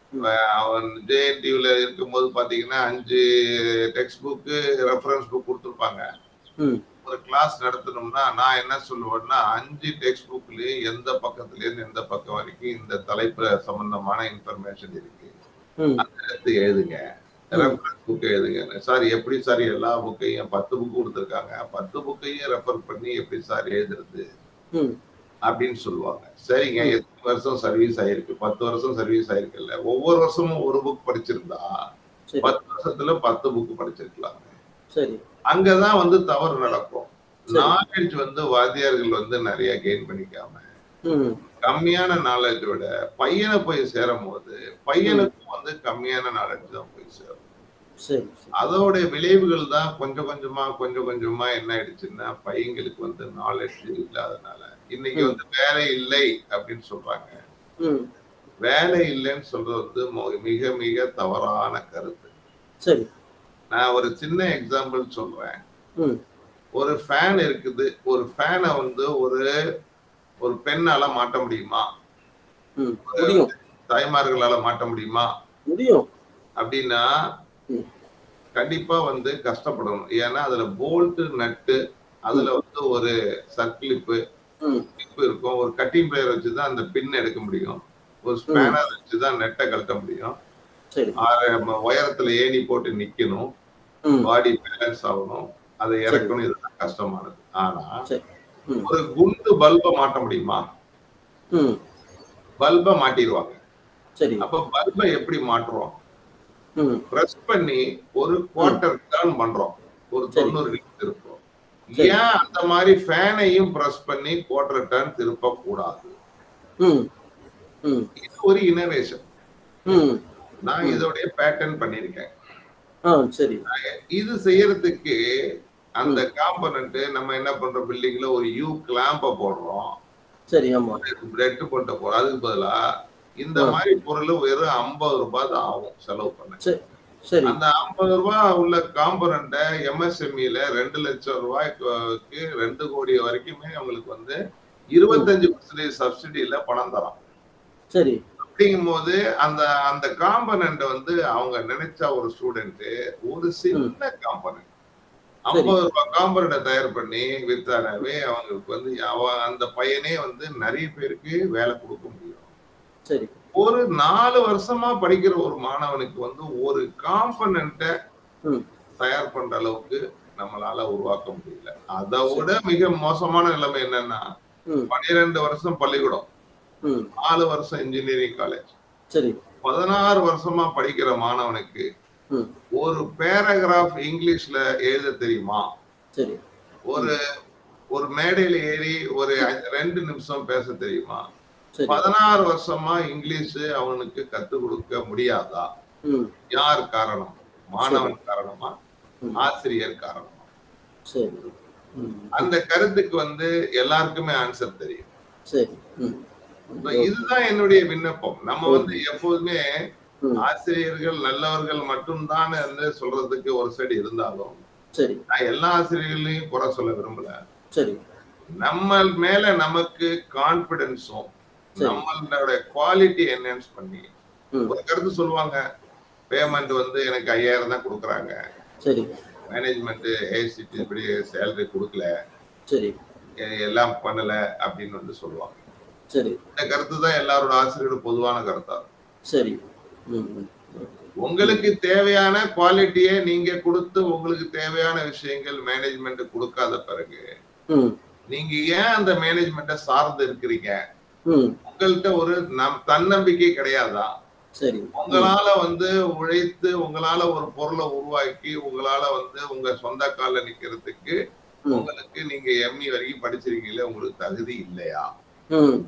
இப்ப அவன் ஜேஎன்டியூல இருக்கும்போது பாத்தீங்கன்னா அஞ்சு டெக்ஸ்ட் புக்கு ரெஃபரன்ஸ் புக் கொடுத்துருப்பாங்க ம் ஒரு கிளாஸ் நடத்தணும்னா நான் என்ன சொல்லுவேன்னா அஞ்சு டெக்ஸ்ட் புக்லயும் எந்த பக்கத்துல இருந்து எந்த பக்கம் வரைக்கும் இந்த தலைப்புல சம்பந்தமான இன்ஃபர்மேஷன் இருக்கு ம் எடுத்து எழுதுங்க ரெஃபரன்ஸ் புக் எழுதுங்க சார் எப்படி சார் எல்லா புக்கையும் பத்து புக் கொடுத்துருக்காங்க பத்து புக்கையும் ரெஃபர் பண்ணி எப்படி சார் எழுதுறது ம் அப்படின்னு சொல்லுவாங்க சரிங்க ம். எத்தனை வருஷம் சர்வீஸ் ஆயிருக்கு பத்து வருஷம் சர்வீஸ் ஆயிருக்குல்ல ஒவ்வொரு வருஷமும் ஒரு புக் படிச்சிருந்தா சரி பத்து வருஷத்துல பத்து புக் படிச்சிருக்கலாங்க சரி அங்கதான் வந்து தவறு நடக்கும் சரி. நாலேஜ் வந்து வாத்தியார்கள் வந்து நிறைய கெயின் பண்ணிக்காம ம் கம்மியான நாலேஜ் விட பையனை போய் சேரும் போது பையனுக்கும் வந்து கம்மியான நாலேஜ் தான் போய் சேரும் சரி சரி அதோட விளைவுகள் தான் கொஞ்சம் கொஞ்சமா கொஞ்சம் கொஞ்சமா என்ன ஆயிடுச்சுன்னா பையங்களுக்கு வந்து நாலேஜ் இல்லாதனால இன்னைக்கு ம். வந்து வேலை இல்லை அப்படின்னு சொல்றாங்க ம் வேலை இல்லைன்னு சொல்றது வந்து மொ- மிக மிக தவறான கருத்து சரி நான் ஒரு சின்ன எக்ஸாம்பிள் சொல்றேன் ம் ஒரு ஃபேன் இருக்குது ஒரு ஃபேனை வந்து ஒரு ஒரு பெண்ணால மாட்ட முடியுமா ம் முடியும் தாய்மார்களால மாட்ட முடியுமா முடியும் அப்படின்னா ம். கண்டிப்பா வந்து கஷ்டப்படணும் ஏன்னா அதுல போல்ட் நட்டு அதுல வந்து ஒரு சர்க்கிளிப்பு ம் கிளிப் இருக்கும் ஒரு கட்டிங் பிளேயர் வச்சுதான் அந்த பின் எடுக்க முடியும் ஒரு ஸ்பேனர் வச்சுதான் நெட்டை கழட்ட முடியும் சரி ஆறு ம- உயரத்துல ஏணி போட்டு நிக்கணும் ம் பாடி பேலன்ஸ் ஆகணும் அதை இறக்கணும் இதுதான் கஷ்டமானது ஆனா சரி ம் ஒரு குண்டு பல்பை மாட்ட முடியுமா ம் பல்பை மாட்டிடுவாங்க சரி அப்ப பல்பை எப்படி மாட்டுறோம் ம் பிரஸ் பண்ணி ஒரு குவார்டர் டர்ன் பண்றோம் ஒரு சரி. தொண்ணூறு டிகிரி திருப்போம் சரி. ஏன் அந்த மாதிரி ஃபேனையும் பிரஸ் பண்ணி குவார்டர் டர்ன் திருப்ப கூடாது ம் ம் இது ஒரு இனோவேஷன் ம் நான் ம். இதோடைய பேட்டர்ன் பண்ணிருக்கேன் ஆ சரி இது செய்யறதுக்கு அந்த காம்பனண்ட் நம்ம என்ன பண்றோம் பில்டிங்ல ஒரு யூ கிளாம்ப போடுறோம் சரி ஆமா பிரெட் போட்ட போறோம் அதுக்கு பதிலா இந்த ஆ. மாதிரி பொருள் வெறும் ஐம்பது ரூபாய் தான் ஆகும் செலவு பண்ண சரி அந்த ஐம்பது ரூபாய் உள்ள காம்பனண்ட எம்எஸ்எம்இல ரெண்டு லட்சம் ரூபாய்க்கு ரெண்டு கோடி வரைக்குமே அவங்களுக்கு வந்து இருபத்தஞ்சு பர்சன்டேஜ் சப்சிடியில பணம் தரான் சரி அப்படிங்கும் போது அந்த அந்த காம்பனண்ட் வந்து அவங்க நினைச்ச ஒரு ஸ்டூடெண்ட் ஒரு சின்ன காம்பனண்ட் ஐம்பது ரூபாய் காம்பனண்ட தயார் பண்ணி வித்தானாவே அவங்களுக்கு வந்து அவ அந்த பையனே வந்து நிறைய பேருக்கு வேலை கொடுக்க முடியும் சரி ஒரு நாலு வருஷமா படிக்கிற ஒரு மாணவனுக்கு வந்து ஒரு காம்பனண்ட்டை ம் தயார் பண்ற அளவுக்கு நம்மளால உருவாக்க முடியல அதை விட மிக மோசமான நிலைமை என்னன்னா ம் பன்னிரெண்டு வருஷம் பள்ளிக்கூடம் ம் நாலு வருஷம் இன்ஜினியரிங் காலேஜ் சரி பதினாறு வருஷமா படிக்கிற மாணவனுக்கு ம் ஒரு பேராகிராஃப் இங்கிலீஷ்ல எழுத தெரியுமா சரி ஒரு ஒரு மேடையில ஏறி ஒரு அஞ்சு- ரெண்டு நிமிஷம் பேச தெரியுமா சரி பதினாறு வருஷமா இங்கிலீஷ் அவனுக்கு கத்து கொடுக்க முடியாதா ம் யார் காரணம் மாணவன் காரணமா ம். ஆசிரியர் காரணமா சரி ம் அந்த கருத்துக்கு வந்து எல்லாருக்குமே ஆன்சர் தெரியும் சரி ம் இப்ப இதுதான் என்னுடைய விண்ணப்பம் நம்ம வந்து எப்போதுமே ம் ஆசிரியர்கள் நல்லவர்கள் மட்டும்தான் வந்து சொல்றதுக்கு ஒரு சைடு இருந்தாலும் சரி நான் எல்லா ஆசிரியர்களையும் குறை சொல்ல விரும்பல சரி நம்ம மேல நமக்கு கான்பிடன்ஸும் சரி. நம்மளோட குவாலிட்டி என்ஹான்ஸ் பண்ணி ம் ஒரு கருத்து சொல்லுவாங்க பேமெண்ட் வந்து எனக்கு ஐயாயிரம் தான் கொடுக்குறாங்க சரி மேனேஜ்மெண்ட் ஏசிடி இப்படி சேலரி கொடுக்கல சரி எ- எல்லாம் பண்ணல அப்படின்னு வந்து சொல்லுவாங்க சரி இந்த கருத்து தான் எல்லாரோட ஆசிரியரோட பொதுவான கருத்தா இருக்கும். சரி ம் ம் உங்களுக்கு தேவையான குவாலிட்டியை நீங்க கொடுத்து உங்களுக்கு தேவையான விஷயங்கள் மேனேஜ்மெண்ட் கொடுக்காத பிறகு ம் நீங்க ஏன் அந்த மேனேஜ்மெண்ட்டை சார்ந்து இருக்கிறீங்க ம் உங்கள்கிட்ட ஒரு நம் தன்னம்பிக்கை கிடையாதா சரி உங்களால வந்து உழைத்து உங்களால ஒரு பொருளை உருவாக்கி உங்களால வந்து உங்க சொந்த கால்ல நிக்கிறதுக்கு ம். உங்களுக்கு நீங்க எம்இ வரைக்கும் படிச்சிருக்கீங்களே உங்களுக்கு தகுதி இல்லையா ம்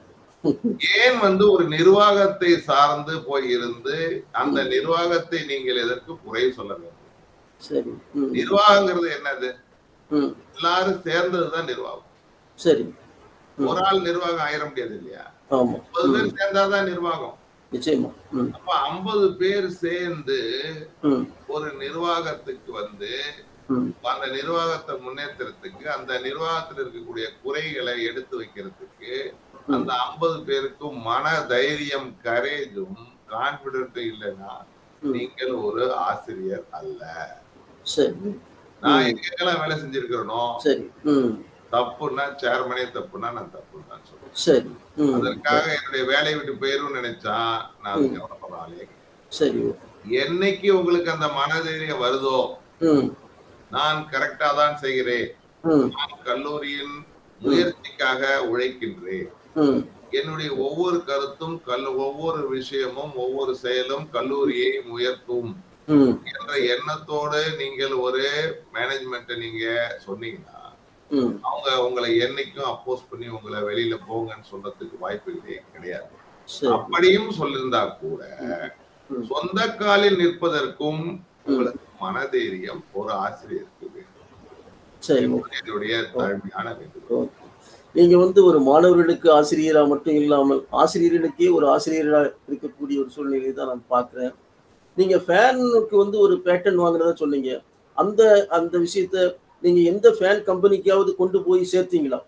ஏன் வந்து ஒரு நிர்வாகத்தை சார்ந்து போய் இருந்து அந்த நிர்வாகத்தை நீங்கள் எதற்கு குறை சொல்ல வேண்டும் சரி ம் நிர்வாகங்கிறது என்னது ம் எல்லாரும் சேர்ந்ததுதான் நிர்வாகம் சரி ம். ஒரு ஆள் நிர்வாகம் ஆயிர முடியாது இல்லையா ஆமா ஐம்பது ம் பேர் சேர்ந்தாதான் நிர்வாகம் நிச்சயமா ம் அப்ப ஐம்பது பேர் சேர்ந்து ம் ஒரு நிர்வாகத்துக்கு வந்து ம் அந்த நிர்வாகத்தை முன்னேற்றத்துக்கு அந்த நிர்வாகத்தில் இருக்கக்கூடிய குறைகளை எடுத்து வைக்கிறதுக்கு அந்த ஐம்பது பேருக்கும் மன தைரியம் கரேஜும் கான்பிடென்ட் இல்லைன்னா ம். நீங்கள் ஒரு ஆசிரியர் அல்ல சரி நான் எங்கெங்கெல்லாம் வேலை செஞ்சிருக்கிறேனோ சரி ம் தப்புன்னா சேர்மனே தப்புன்னா நான் தப்புன்னு தான் சொல்றேன் சரி ம் அதற்காக என்னுடைய வேலையை விட்டு போயிரும்னு நினைச்சா நான் அது கவலைப்படுற ஆளே கிடையாது. சரி என்னைக்கு உங்களுக்கு அந்த மனதைரியம் வருதோ ம் நான் கரெக்டா தான் செய்கிறேன் ம் நான் கல்லூரியின் முயற்சிக்காக உழைக்கின்றேன் ம் என்னுடைய ஒவ்வொரு கருத்தும் கல் ஒவ்வொரு விஷயமும் ஒவ்வொரு செயலும் கல்லூரியை உயர்த்தும் ம் என்ற எண்ணத்தோடு நீங்கள் ஒரு மேனேஜ்மெண்ட்டை நீங்க சொன்னீங்கன்னா ம் அவங்க உங்களை என்னைக்கும் அப்போஸ் பண்ணி உங்களை வெளியில போங்கன்னு சொல்றதுக்கு வாய்ப்புகளே கிடையாது சரி அப்படியும் சொல்லியிருந்தா கூட ம். சொந்த காலில் நிற்பதற்கும் உங்களுக்கு மனதைரியம் ஒரு ஆசிரியருக்கு வேண்டும் சரி என்பது என்னுடைய தாழ்மையான வேண்டுகோள் ஓகே. நீங்க வந்து ஒரு மாணவர்களுக்கு ஆசிரியரா மட்டும் இல்லாமல் ஆசிரியர்களுக்கே ஒரு ஆசிரியரா இருக்கக்கூடிய ஒரு சூழ்நிலையை தான் நான் பார்க்கிறேன் நீங்க ஃபேனுக்கு வந்து ஒரு பேட்டன் வாங்குறதா சொன்னீங்க அந்த அந்த விஷயத்த நீங்க எந்த ஃபேன் கம்பெனிக்காவது கொண்டு போய் சேர்த்தீங்களா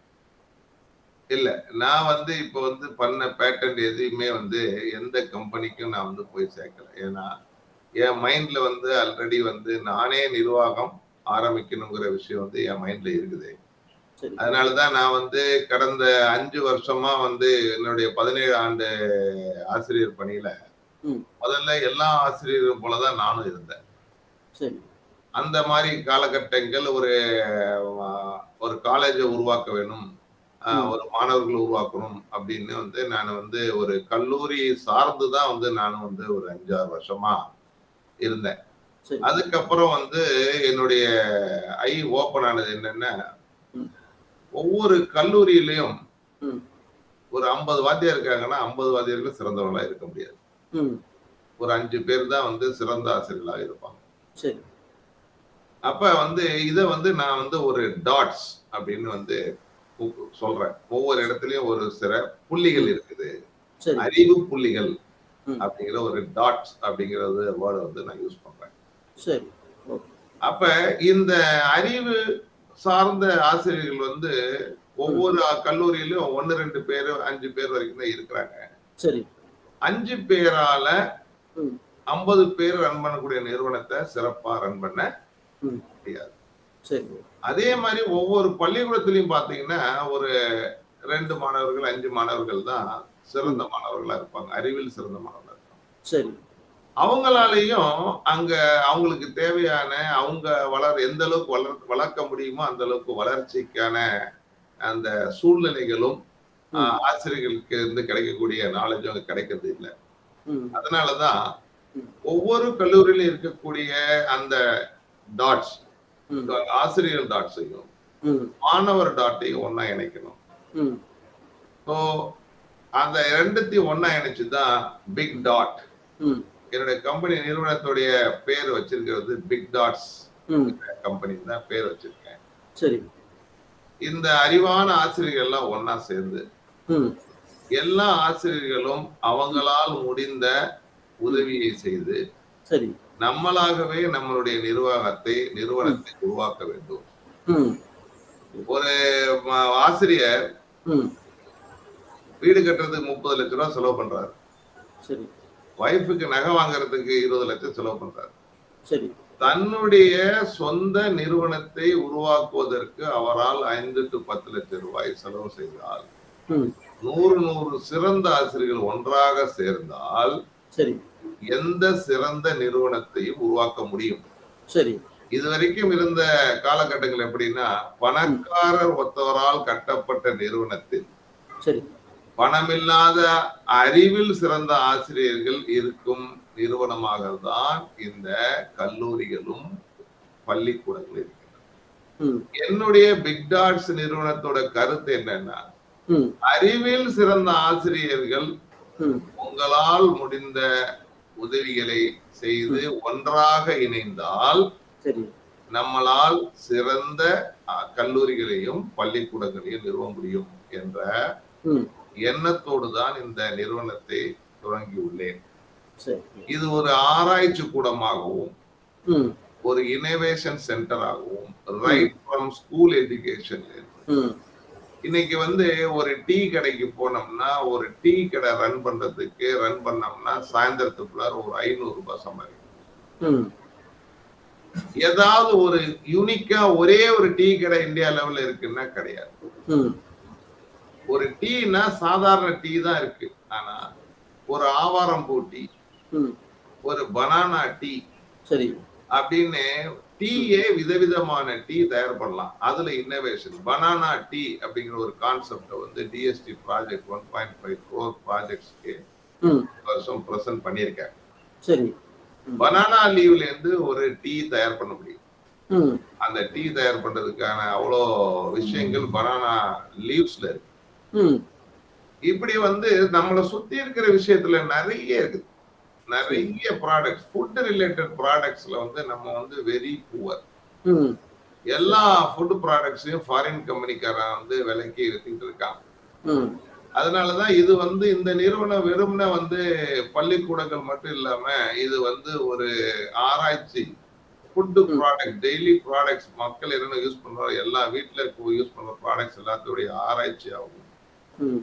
இல்ல நான் வந்து இப்ப வந்து பண்ண பேட்டன் எதையுமே வந்து எந்த கம்பெனிக்கும் நான் வந்து போய் சேர்க்கல ஏன்னா என் மைண்ட்ல வந்து ஆல்ரெடி வந்து நானே நிர்வாகம் ஆரம்பிக்கணுங்கிற விஷயம் வந்து என் மைண்ட்ல இருக்குது சரி அதனாலதான் நான் வந்து கடந்த அஞ்சு வருஷமா வந்து என்னுடைய பதினேழு ஆண்டு ஆசிரியர் பணியில ம். முதல்ல எல்லா ஆசிரியரும் போலதான் நானும் இருந்தேன் சரி அந்த மாதிரி காலகட்டங்கள் ஒரு அஹ், ஒரு காலேஜை உருவாக்க வேணும் அஹ், ம். ஒரு மாணவர்களை உருவாக்கணும் அப்படின்னு வந்து நான் வந்து ஒரு கல்லூரி சார்ந்து தான் வந்து நானும் வந்து ஒரு அஞ்சாறு வருஷமா இருந்தேன் சரி அதுக்கப்புறம் வந்து என்னுடைய ஐ ஓப்பன் ஆனது என்னன்னா ம். ஒவ்வொரு கல்லூரியிலையும் ம். ஒரு ஐம்பது வாத்தியார் இருக்காங்கன்னா ஐம்பது வாத்தியார்கள் சிறந்தவர்களா இருக்க முடியாது ம் ஒரு அஞ்சு பேர் தான் வந்து சிறந்த ஆசிரியர்களாக இருப்பாங்க சரி அப்ப வந்து இத வந்து நான் வந்து ஒரு டாட்ஸ் அப்படின்னு வந்து கூ- சொல்றேன் ஒவ்வொரு இடத்துலயும் ஒரு சில புள்ளிகள் இருக்குது சரி அறிவு புள்ளிகள் ம். அப்படிங்கிற ஒரு டாட்ஸ் அப்படிங்கிறது வேர்டை வந்து நான் யூஸ் பண்றேன் சரி அப்ப இந்த அறிவு சார்ந்த ஆசிரியர்கள் வந்து ஒவ்வொரு கல்லூரியிலும் ஒன்னு ரெண்டு பேர் அஞ்சு பேர் வரைக்கும் தான் இருக்கிறாங்க சரி அஞ்சு பேரால ம். ஐம்பது பேர் ரன் பண்ணக்கூடிய நிறுவனத்தை சிறப்பா ரன் பண்ண ம். முடியாது சரி அதே மாதிரி ஒவ்வொரு பள்ளிக்கூடத்திலையும் பாத்தீங்கன்னா ஒரு ரெண்டு மாணவர்கள் அஞ்சு மாணவர்கள் தான் சிறந்த மாணவர்களா இருப்பாங்க அறிவில் சிறந்த மாணவர்களா இருப்பாங்க சரி அவங்களாலையும் அங்க அவங்களுக்கு தேவையான அவங்க வளர் எந்த அளவுக்கு வளர் வளர்க்க முடியுமோ அந்த அளவுக்கு வளர்ச்சிக்கான அந்த சூழ்நிலைகளும் ம். ஆஹ், ஆசிரியர்களுக்கு இருந்து கிடைக்கக்கூடிய நாலேஜும் அங்க கிடைக்கிறது இல்லை ம் அதனாலதான் ம். ஒவ்வொரு கல்லூரியிலும் இருக்கக்கூடிய அந்த டாட்ஸ் ம் ஆசிரியர் டாட்ஸையும் ம் மாணவர் டாட்டையும் ஒண்ணா இணைக்கணும் ம் ஸோ அந்த ரெண்டுத்தையும் ஒண்ணா இணைச்சுதான் பிக் டாட் ம் என்னுடைய கம்பெனி நிறுவனத்துடைய பேர் வச்சிருக்கிறது பிக் டாட்ஸ் ம் கம்பெனி தான் பேர் வச்சிருக்கேன் சரி இந்த அறிவான ஆசிரியர்கள் எல்லாம் ஒண்ணா சேர்ந்து ம் எல்லா ஆசிரியர்களும் அவங்களால் முடிந்த உதவியை செய்து சரி நம்மளாகவே நம்மளுடைய நிர்வாகத்தை நிறுவனத்தை உருவாக்க வேண்டும் ம் ஒரு ம- ஆசிரியர் ம் வீடு கட்டுறதுக்கு முப்பது லட்ச ரூபா செலவு பண்றாரு சரி ஒய்ஃபுக்கு நகை வாங்குறதுக்கு இருபது லட்சம் செலவு பண்றாரு சரி தன்னுடைய சொந்த நிறுவனத்தை உருவாக்குவதற்கு அவரால் ஐந்து டு பத்து லட்சம் ரூபாய் செலவு செய்தால் ம் நூறு நூறு சிறந்த ஆசிரியர்கள் ஒன்றாக சேர்ந்தால் சரி எந்த சிறந்த நிறுவனத்தையும் உருவாக்க முடியும் சரி இதுவரைக்கும் இருந்த காலகட்டங்கள் எப்படின்னா பணக்காரர் ஒருத்தவரால் கட்டப்பட்ட நிறுவனத்தில் சரி பணமில்லாத அறிவில் சிறந்த ஆசிரியர்கள் இருக்கும் நிறுவனமாக தான் இந்த கல்லூரிகளும் பள்ளிக்கூடங்கள் இருக்கின்றன ம் என்னுடைய பிக் டாட்ஸ் நிறுவனத்தோட கருத்து என்னன்னா ம் அறிவில் சிறந்த ஆசிரியர்கள் ம் உங்களால் முடிந்த உதவிகளை செய்து ஒன்றாக இணைந்தால் சரி நம்மளால் சிறந்த அஹ், கல்லூரிகளையும் பள்ளிக்கூடங்களையும் நிறுவ முடியும் என்ற ம் எண்ணத்தோடு தான் இந்த நிறுவனத்தை தொடங்கியுள்ளேன் சரி இது ஒரு ஆராய்ச்சி கூடமாகவும் ம் ஒரு இனோவேஷன் சென்டராகவும் ரைட் ஃப்ரம் ஸ்கூல் எஜுகேஷன் ம் இன்னைக்கு வந்து ஒரு டீ கடைக்கு போனோம்னா ஒரு டீ கடை ரன் பண்றதுக்கு ரன் பண்ணோம்னா சாயந்தரத்துக்குள்ளார ஒரு ஐநூறு ரூபாய் சம்பாதிக்கும் ம் ஏதாவது ஒரு யூனிக்கா ஒரே ஒரு டீ கடை இந்தியா லெவல்ல இருக்குன்னா கிடையாது ம் ஒரு டீனா சாதாரண டீ தான் இருக்கு ஆனா ஒரு ஆவாரம் பூ டீ ம் ஒரு பனானா டீ சரி அப்படின்னு டீயே விதவிதமான டீ தயார் பண்ணலாம் அதுல இன்னோவேஷன் பனானா டீ அப்படிங்கிற ஒரு கான்செப்ட வந்து DST project one point five crore ப்ராஜெக்ட்ஸ்க்கு ம் வருஷம் ப்ரெசென்ட் பண்ணியிருக்காங்க சரி பனானா லீவ்ல இருந்து ஒரு டீ தயார் பண்ண முடியும் ம் அந்த டீ தயார் பண்றதுக்கான அவ்வளோ விஷயங்கள் பனானா லீவ்ஸ்ல இருக்கு ம் இப்படி வந்து நம்மளை சுத்தி இருக்கிற விஷயத்துல நிறைய இருக்குது நிறைய ப்ராடக்ட்ஸ் ஃபுட் ரிலேட்டட் ப்ராடக்ட்ஸ்ல வந்து நம்ம வந்து வெரி புவர் ம் எல்லா ஃபுட் ப்ராடக்ட்ஸையும் ஃபாரின் கம்பெனிக்காரன் வந்து விலைக்கு வித்துட்டு இருக்கான் ம் அதனாலதான் இது வந்து இந்த நிறுவனம் வெறும்னே வந்து பள்ளிக்கூடங்கள் மட்டும் இல்லாம இது வந்து ஒரு ஆராய்ச்சி ஃபுட்டு ம். ப்ராடக்ட் டெய்லி ப்ராடக்ட்ஸ் மக்கள் என்னென்ன யூஸ் பண்றோம் எல்லா வீட்டுல யூஸ் பண்ற ப்ராடக்ட்ஸ் எல்லாத்துடைய ஆராய்ச்சி ஆகும் ம்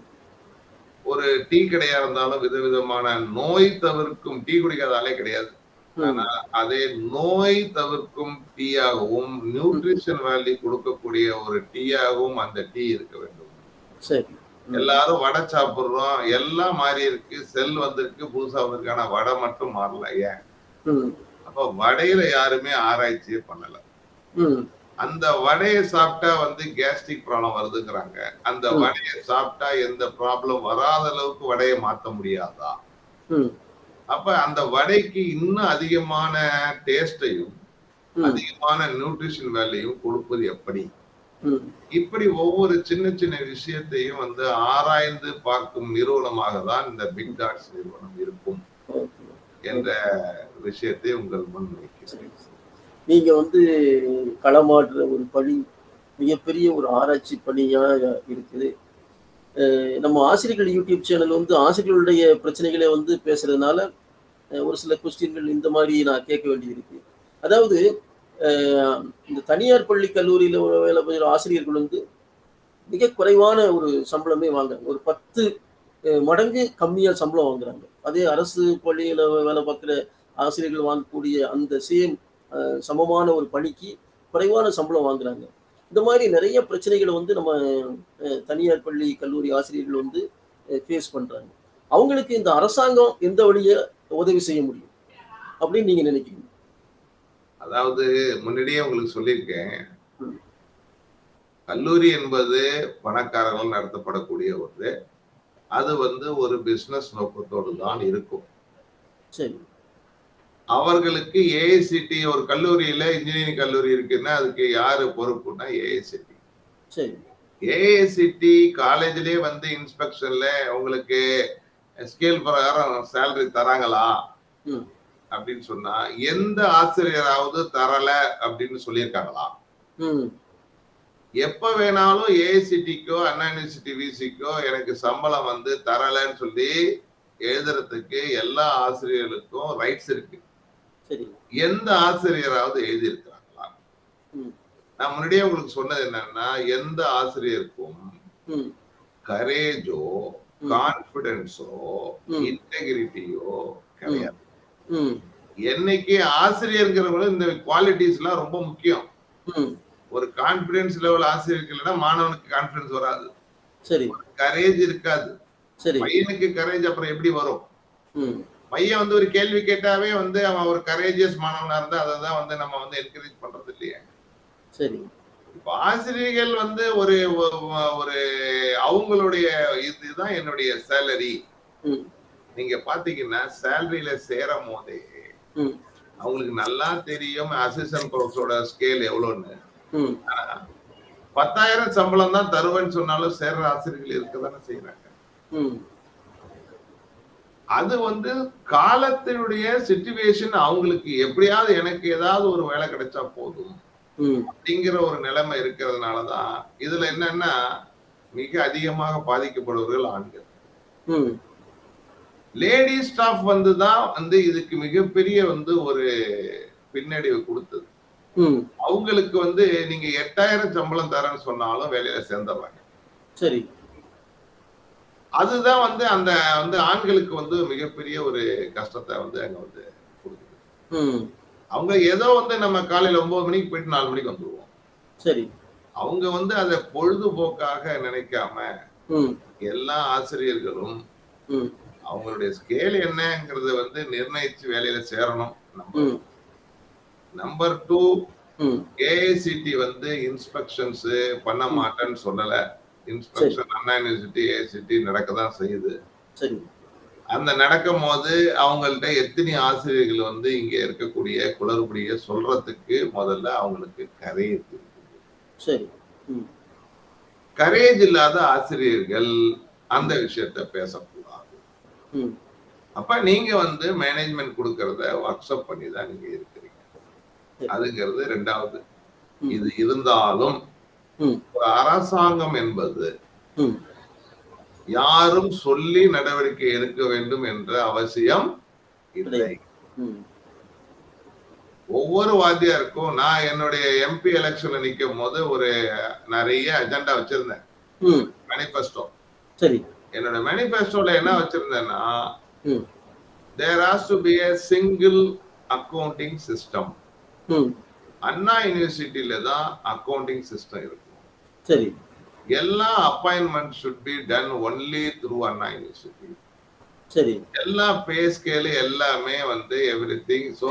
ஒரு டீ கடையா இருந்தாலும் விதவிதமான நோய் தவிர்க்கும் டீ குடிக்காத ஆளே கிடையாது ம் ஆனா அதே நோய் தவிர்க்கும் டீயாகவும் நியூட்ரிஷன் வேல்யூ கொடுக்கக்கூடிய ஒரு டீயாகவும் அந்த டீ இருக்க வேண்டும் சரி ம். எல்லாரும் வடை சாப்பிடுறோம் எல்லாம் மாறி இருக்கு செல் வந்திருக்கு புதுசா வந்திருக்கு ஆனா வடை மட்டும் மாறல ஏன் ம் அப்ப வடையில யாருமே ஆராய்ச்சியே பண்ணல ம் அந்த வடையை சாப்பிட்டா வந்து கேஸ்ட்ரிக் ப்ராப்ளம் வருதுங்கிறாங்க அந்த ம். வடையை சாப்பிட்டா எந்த ப்ராப்ளம் வராத அளவுக்கு வடையை மாத்த முடியாதா ம் அப்ப அந்த வடைக்கு இன்னும் அதிகமான டேஸ்டையும் ம் அதிகமான நியூட்ரிஷன் வேல்யூயும் கொடுப்பது எப்படி ம் இப்படி ஒவ்வொரு சின்ன சின்ன விஷயத்தையும் வந்து ஆராய்ந்து பார்க்கும் நிறுவனமாக தான் இந்த பிக் டாட்ஸ் நிறுவனம் இருக்கும் ஓகே என்ற விஷயத்தை உங்கள் முன் வைக்கிறேன் சரி சரி. நீங்க வந்து களமாடுற ஒரு பணி மிகப்பெரிய ஒரு ஆராய்ச்சி பணியா இருக்குது அஹ் நம்ம ஆசிரியர்கள் யூடியூப் சேனல் வந்து ஆசிரியர்களுடைய பிரச்சனைகளை வந்து பேசுறதுனால அஹ் ஒரு சில கொஸ்டின்கள் இந்த மாதிரி நான் கேட்க வேண்டியிருக்கு அதாவது அஹ் இந்த தனியார் பள்ளி கல்லூரியில வேலை செய்கிற ஆசிரியர்கள் வந்து மிக குறைவான ஒரு சம்பளமே வாங்குறாங்க ஒரு பத்து அஹ் மடங்கு கம்மியா சம்பளம் வாங்குறாங்க அதே அரசு பள்ளியில வேலை பார்க்குற ஆசிரியர்கள் வாங்கக்கூடிய அந்த சேம் சமமான ஒரு பணிக்கு குறைவான சம்பளம் வாங்குறாங்க இந்த மாதிரி நிறைய பிரச்சனைகளை வந்து நம்ம அஹ், தனியார் பள்ளி கல்லூரி ஆசிரியர்கள் வந்து ஃபேஸ் பண்றாங்க அவங்களுக்கு இந்த அரசாங்கம் எந்த வழியை உதவி செய்ய முடியும் அப்படின்னு நீங்க நினைக்கிறீங்க அதாவது முன்னாடியே உங்களுக்கு சொல்லியிருக்கேன் ம். கல்லூரி என்பது பணக்காரர்கள் நடத்தப்படக்கூடிய ஒன்று அது வந்து ஒரு பிசினஸ் நோக்கத்தோடு தான் இருக்கும் சரி அவர்களுக்கு ஏஐசிடி ஒரு கல்லூரியில இன்ஜினியரிங் கல்லூரி இருக்குன்னா அதுக்கு யாரு பொறுப்புனா ஏஐசிடி சரி ஏஐசிடி காலேஜ்லயே வந்து இன்ஸ்பெக்ஷன்ல உங்களுக்கு ஸ்கேல் பிரகாரம் சேலரி தராங்களா ம். அப்படின்னு சொன்னா எந்த ஆசிரியராவது தரல அப்படின்னு சொல்லியிருக்காங்களா ம் எப்ப வேணாலும் ஏஐசிடிக்கோ அண்ணா யூனிவர்சிட்டி விசிக்கோ எனக்கு சம்பளம் வந்து தரலன்னு சொல்லி எழுதுறதுக்கு எல்லா ஆசிரியர்களுக்கும் ரைட்ஸ் இருக்கு சரி எந்த ஆசிரியராவது எழுதியிருக்கிறாங்களா ம். நான் முன்னாடியே உங்களுக்கு சொன்னது என்னன்னா எந்த ஆசிரியருக்கும் ம் கரேஜோ ம். கான்பிடன்ஸோ ம். இன்டெகிரிட்டியோ கிடையாது ம் என்னைக்கு ஆசிரியருங்கிறவங்க இந்த குவாலிட்டிஸ் எல்லாம் ரொம்ப முக்கியம் ம் ஒரு கான்பிடன்ஸ் லெவல் ஆசிரியருக்கு இல்லைன்னா மாணவனுக்கு கான்பிடன்ஸ் வராது சரி கரேஜ் இருக்காது சரி பையனுக்கு கரேஜ் அப்புறம் எப்படி வரும் ம் பையன் வந்து ஒரு கேள்வி கேட்டாவே வந்து அவன் ஒரு கரேஜியஸ் மாணவனா இருந்தா அதை தான் வந்து நம்ம வந்து என்கரேஜ் பண்றது இல்லையே சரி இப்போ ஆசிரியர்கள் வந்து ஒரு ஒ- ஒரு அவங்களுடைய இதுதான் என்னுடைய சேலரி ம் நீங்க பாத்தீங்கன்னா சேலரியில சேரும் போதே ம் அவங்களுக்கு நல்லா தெரியும் அசிஸ்டன்ட் ப்ரொஃபஸரோட ஸ்கேல் எவ்வளோன்னு ம் பத்தாயிரம் சம்பளம் தான் தருவேன்னு சொன்னாலும் சேர்ற ஆசிரியர்கள் இருக்கதானே செய்யறாங்க ம் அது வந்து காலத்தினுடைய சிச்சுவேஷன் அவங்களுக்கு எப்படியாவது எனக்கு ஏதாவது ஒரு வேலை கிடைச்சா போதும் ம் அப்படிங்கிற ஒரு நிலைமை இருக்கிறதுனாலதான் இதுல என்னன்னா மிக அதிகமாக பாதிக்கப்படுவர்கள் ஆண்கள் ம் லேடி ஸ்டாஃப் வந்து தான் வந்து இதுக்கு மிகப்பெரிய வந்து ஒரு பின்னடைவு கொடுத்தது ம் அவங்களுக்கு வந்து நீங்க எட்டாயிரம் சம்பளம் தரேன்னு சொன்னாலும் வேலையில சேர்ந்துடுறாங்க சரி அதுதான் வந்து அந்த வந்து ஆண்களுக்கு வந்து மிகப்பெரிய ஒரு கஷ்டத்தை வந்து அங்க வந்து கொடுக்குது ம் அவங்க ஏதோ வந்து நம்ம காலையில ஒன்பது மணிக்கு போயிட்டு நாலு மணிக்கு வந்துருவோம் சரி அவங்க வந்து அதை பொழுதுபோக்காக நினைக்காம ம் எல்லா ஆசிரியர்களும் ம் அவங்களுடைய ஸ்கேல் என்னங்கிறத வந்து நிர்ணயிச்சு வேலையில சேரணும் நம்பர் ம் நம்பர் டூ ம் ஏஐசிடி வந்து இன்ஸ்பெக்ஷன்ஸ் பண்ண மாட்டேன்னு சொல்லல இன்ஸ்பெக்ஷன் அண்ணா யூனிவர்சிட்டி ஏஐசிடி நடக்க தான் செய்யுது சரி அந்த நடக்கும் போது அவங்கள்ட்ட எத்தனை ஆசிரியர்கள் வந்து இங்க இருக்கக்கூடிய குளறுபடியை சொல்றதுக்கு முதல்ல அவங்களுக்கு கரேஜ் இருக்குது சரி ம் கரேஜ் இல்லாத ஆசிரியர்கள் அந்த விஷயத்த பேசக்கூடாது ம் அப்ப நீங்க வந்து மேனேஜ்மெண்ட் கொடுக்கறத அக்செப்ட் பண்ணி தான் நீங்க இருக்கிறீங்க சரி. அதுங்கிறது ரெண்டாவது ம். இது இருந்தாலும் ம். ஒரு அரசாங்கம் என்பது ம் யாரும் சொல்லி நடவடிக்கை எடுக்க வேண்டும் என்ற அவசியம் இல்லை ம் ஒவ்வொரு வாத்தியாருக்கும் நான் என்னுடைய எம்பி எலெக்ஷன்ல நிக்கும் போது ஒரு நிறைய அஜெண்டா வச்சிருந்தேன் ம் மேனிஃபெஸ்டோ சரி என்னோட மேனிஃபெஸ்டோல என்ன வச்சிருந்தேன்னா ம் there has to be a single accounting system ம் அண்ணா யூனிவர்சிட்டியில தான் அக்கவுண்டிங் சிஸ்டம் இருக்கும் சரி எல்லா appointment should be done only through Anna university சரி எல்லா பே ஸ்கேலு எல்லாமே வந்து எவ்ரி திங் ஸோ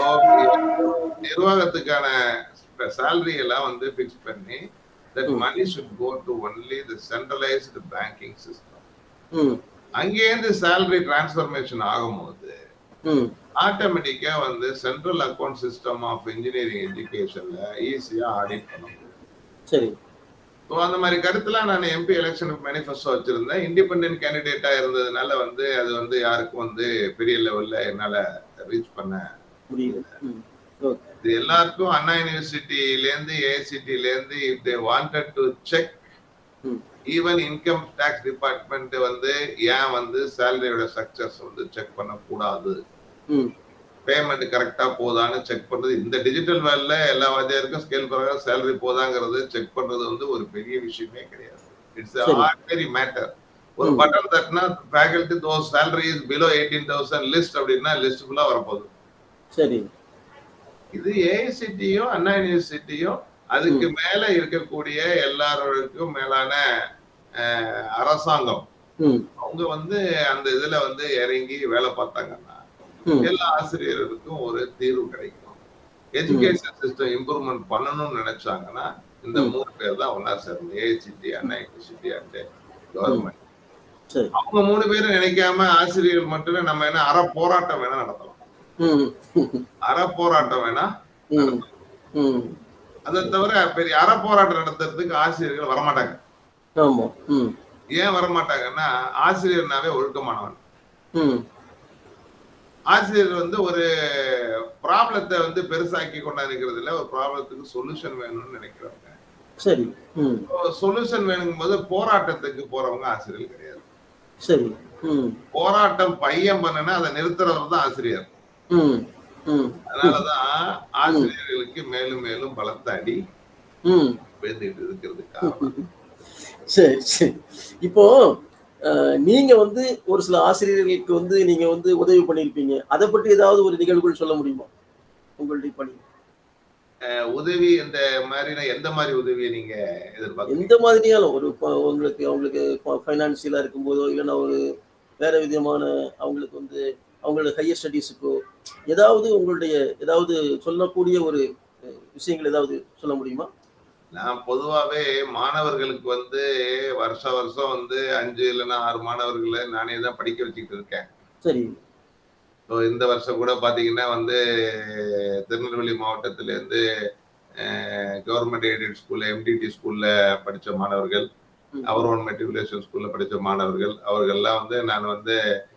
நிர்வாகத்துக்கான சேலரி எல்லாம் வந்து ஃபிக்ஸ் பண்ணி தட் ம். Money should go to only the centralised banking system ம் அங்கேருந்து சேலரி டிரான்ஸ்ஃபர்மேஷன் ஆகும்போது ம் ஆட்டோமேட்டிக்கா வந்து central account system of engineering எஜுகேஷன்ல ஈஸியா ஆடிட் பண்ண முடியும் சரி ஸோ அந்த மாதிரி கருத்துலாம் நான் எம்பி எலெக்ஷனுக்கு மேனிஃபெஸ்டோ வச்சிருந்தேன் இண்டிபெண்டன்ட் கேண்டிடேட்டா இருந்ததுனால வந்து அது வந்து யாருக்கும் வந்து பெரிய லெவல்ல என்னால ரீச் பண்ண முடியுது ம் ஓகே இது எல்லாருக்கும் அண்ணா யூனிவர்சிட்டிலேருந்து ஏஐசிட்டிலேருந்து if they wanted to check ம் ஈவன் இன்கம் டேக்ஸ் டிபார்ட்மெண்ட் வந்து ஏன் வந்து சேலரியோட ஸ்ட்ரக்சர்ஸ் வந்து செக் பண்ணக்கூடாது ம் பேமெண்ட் கரெக்டா போதான்னு செக் பண்றது இந்த டிஜிட்டல் வேல்ல எல்லா வாத்தியாருக்கும் ஸ்கேல் பிரகாரம் சேலரி போதாங்கிறது செக் பண்றது வந்து ஒரு பெரிய விஷயமே கிடையாது இட்ஸ் சரி. ஆர்டினரி மேட்டர் ஒரு ம். பட்டன் தட்டினா faculty though salary is below eighteen thousand list அப்படின்னா லிஸ்ட் ஃபுல்லா வரப்போகுது சரி இது ஏஐசிட்டியும் அண்ணா யூனிவர்சிட்டியும் அதுக்கு மேல இருக்கக்கூடிய எல்லாருக்கும் மேலான அஹ், அரசாங்கம் ம் அவங்க வந்து அந்த இதுல வந்து இறங்கி வேலை பார்த்தாங்கன்னா ம் எல்லா ஆசிரியர்களுக்கும் ஒரு தீர்வு கிடைக்கும் எஜுகேஷன் சிஸ்டம் இம்ப்ரூவ்மெண்ட் பண்ணணும்னு நினைச்சாங்கன்னா இந்த ம். மூணு பேர் தான் ஒன்னா சேரணும் AICTE Anna university and government சரி அவங்க மூணு பேரும் நினைக்காம ஆசிரியர்கள் மட்டுமே நம்ம என்ன அற போராட்டம் வேணா நடத்தலாம் ம் அற போராட்டம் வேணா ம் ம் அதை தவிர பெரிய அற போராட்டம் நடத்துறதுக்கு ஆசிரியர்கள் வரமாட்டாங்க ஆமா ம் ஏன் வரமாட்டாங்கன்னா ஆசிரியர்னாவே ஒழுக்கமானவன் ம் ஆசிரியர் வந்து ஒரு ப்ராப்ளத்தை வந்து பெருசாக்கி கொண்டாந்துக்கிறது இல்ல ஒரு ப்ராப்ளத்துக்கு சொல்யூஷன் வேணும்னு நினைக்கிறவங்க சரி ம் சொல்யூஷன் வேணுங்கும் போது போராட்டத்துக்கு போறவங்க ஆசிரியர் கிடையாது சரி ம் போராட்டம் பையன் பண்ணனா அதை நிறுத்துறவர் தான் ஆசிரியர் ம் ம் அதனாலதான் ஆசிரியர்களுக்கு மேலும் மேலும் பலத்த அடி ம் பேசிட்டு இருக்கிறது காரணம் சரி சரி இப்போ அஹ், நீங்க வந்து ஒரு சில ஆசிரியர்களுக்கு வந்து நீங்க வந்து உதவி பண்ணியிருப்பீங்க அதை பற்றி ஏதாவது ஒரு நிகழ்வுகள் சொல்ல முடியுமா உங்களுடைய பணி அஹ் உதவி இந்த மாதிரினா எந்த மாதிரி உதவியை நீங்க எதிர்பார்க்கறீங்க எந்த மாதிரியாலும் ஒரு இப்போ உங்களுக்கு அவங்களுக்கு ஃபைனான்சியலா இருக்கும்போதோ இல்லைன்னா ஒரு வேற விதமான அவங்களுக்கு வந்து அவங்களோட ஹையர் ஸ்டடீஸுக்கோ ஏதாவது உங்களுடைய ஏதாவது சொல்லக்கூடிய ஒரு அஹ், விஷயங்கள் ஏதாவது சொல்ல முடியுமா நான் பொதுவாவே மாணவர்களுக்கு வந்து வருஷ வருஷம் வந்து அஞ்சு இல்லைன்னா ஆறு மாணவர்களை நானே தான் படிக்க வச்சுக்கிட்டு இருக்கேன் சரி ஸோ இந்த வருஷம் கூட பார்த்தீங்கன்னா வந்து திருநெல்வேலி மாவட்டத்திலேருந்து கவர்மெண்ட் எய்டட் ஸ்கூல்ல எம்டிடி ஸ்கூல்ல படித்த மாணவர்கள் ம். அவர் ஒன் மெட்ரிகுலேஷன் ஸ்கூல்ல படித்த மாணவர்கள் அவர்கள்லாம் வந்து நான் வந்து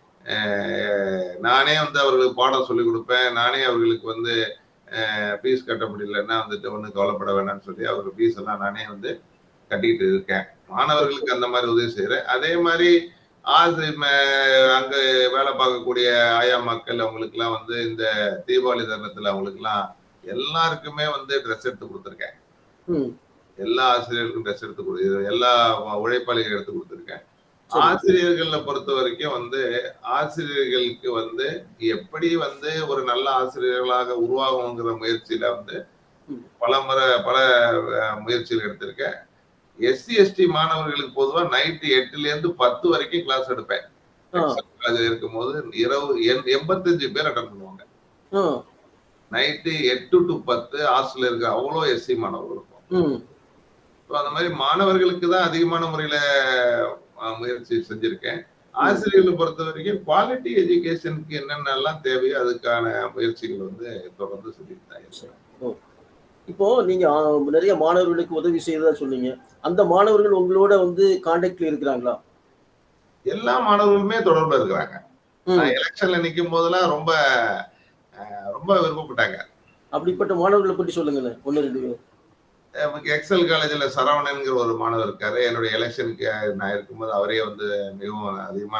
அஹ், நானே வந்து அவர்களுக்கு பாடம் சொல்லி கொடுப்பேன் நானே அவர்களுக்கு வந்து ஃபீஸ் கட்ட முடியலன்னா வந்துட்டு ஒன்றும் கவலைப்பட வேணாம்னு சொல்லி அவர் ஃபீஸ் எல்லாம் நானே வந்து கட்டிக்கிட்டு இருக்கேன் மாணவர்களுக்கு அந்த மாதிரி உதவி செய்கிறேன் அதே மாதிரி ஆசை ம- அங்க வேலை பார்க்கக்கூடிய ஆயா மக்கள் அவங்களுக்குலாம் வந்து இந்த தீபாவளி தருணத்துல அவங்களுக்குலாம் எல்லாருக்குமே வந்து ட்ரெஸ் எடுத்து கொடுத்துருக்கேன் ம் எல்லா ஆசிரியர்களுக்கும் ட்ரெஸ் எடுத்து கொடு எல்லா உழைப்பாளிகள் எடுத்து கொடுத்துருக்கேன் சரி. ஆசிரியர்களை பொறுத்த வரைக்கும் வந்து ஆசிரியர்களுக்கு வந்து எப்படி வந்து ஒரு நல்ல ஆசிரியர்களாக உருவாகுங்கிற முயற்சியில வந்து ம். பல முறை பல அஹ், முயற்சிகள் எடுத்திருக்கேன் எஸ்சி எஸ்டி மாணவர்களுக்கு பொதுவா நைட்டு எட்டுல இருந்து பத்து வரைக்கும் கிளாஸ் எடுப்பேன் ஆ, காலேஜ் இருக்கும்போது இரவு எண்- எண்பத்தஞ்சு பேர் அட்டன் பண்ணுவாங்க ஆ, நைட்டு எட்டு டு பத்து ஹாஸ்டல்ல இருக்க அவ்வளோ எஸ்சி மாணவர்கள் இருக்கும் ம், ஸோ அந்த மாதிரி மாணவர்களுக்கு தான் அதிகமான முறையில அஹ், முயற்சி செஞ்சிருக்கேன் ஆசிரியர்களை பொறுத்த வரைக்கும் குவாலிட்டி எஜுகேஷனுக்கு என்னென்னலாம் தேவையோ அதுக்கான முயற்சிகள் வந்து தொடர்ந்து செஞ்சுட்டு தான் இருக்கேன். இப்போ நீங்க ஆ, நிறைய மாணவர்களுக்கு உதவி செய்யறதா சொன்னீங்க அந்த மாணவர்கள் உங்களோட வந்து கான்டாக்ட்ல இருக்கிறாங்களா எல்லா மாணவர்களுமே தொடர்புல இருக்கிறாங்க ம், நான் எலெக்ஷன்ல நிற்கும் போதெல்லாம் ரொம்ப அஹ், ரொம்ப விருப்பப்பட்டாங்க அப்படிப்பட்ட மாணவர்களை பற்றி சொல்லுங்களேன் ஒன்னு ரெண்டு பேர் நமக்கு எக்ஸல் காலேஜில் சரவணன்கிற ஒரு மாணவர் இருக்காரு என்னுடைய எலெக்ஷனுக்கு நான் இருக்கும்போது அவரே வந்து மிகவும் அதிகமான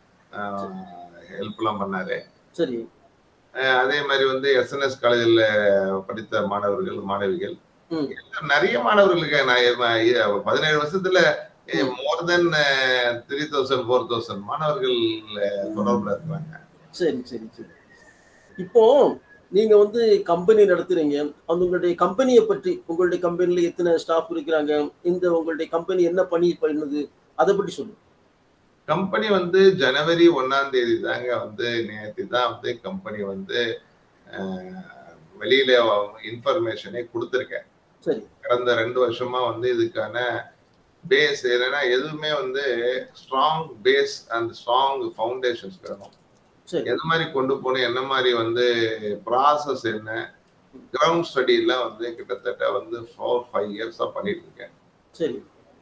ஹெல்ப்லாம் பண்ணாரு சரி அஹ் அதே மாதிரி வந்து எஸ்என்எஸ் காலேஜில் படித்த மாணவர்கள் மாணவிகள் ம். எல்லாம் நிறைய மாணவர்களுக்கு நான் எ- பதினேழு வருஷத்துல ம். More than three thousand four thousand மாணவர்கள் தொடர்புல இருக்கிறாங்க சரி சரி சரி இப்போ நீங்க வந்து கம்பெனி நடத்துறீங்க அந்த உங்களுடைய கம்பெனியை பற்றி உங்களுடைய கம்பெனில எத்தனை ஸ்டாஃப் இருக்கிறாங்க இந்த உங்களுடைய கம்பெனி என்ன பணி பண்ணுது அதை பற்றி சொல்லுங்க கம்பெனி வந்து ஜனவரி ஒன்னாம் தேதி தாங்க வந்து நேற்று தான் வந்து கம்பெனி வந்து அஹ், வெளியில இன்ஃபர்மேஷனே கொடுத்துருக்கேன் சரி கடந்த ரெண்டு வருஷமா வந்து இதுக்கான பேஸ் என்னன்னா எதுவுமே வந்து strong base and strong foundations வேணும் சரி எது மாதிரி கொண்டு போகணும் என்ன மாதிரி வந்து ப்ராசஸ் என்ன கிரவுண்ட் ஸ்டடிலாம் வந்து கிட்டத்தட்ட வந்து ஃபோர் ஃபைவ் இயர்ஸாக பண்ணிட்டு இருக்கேன் சரி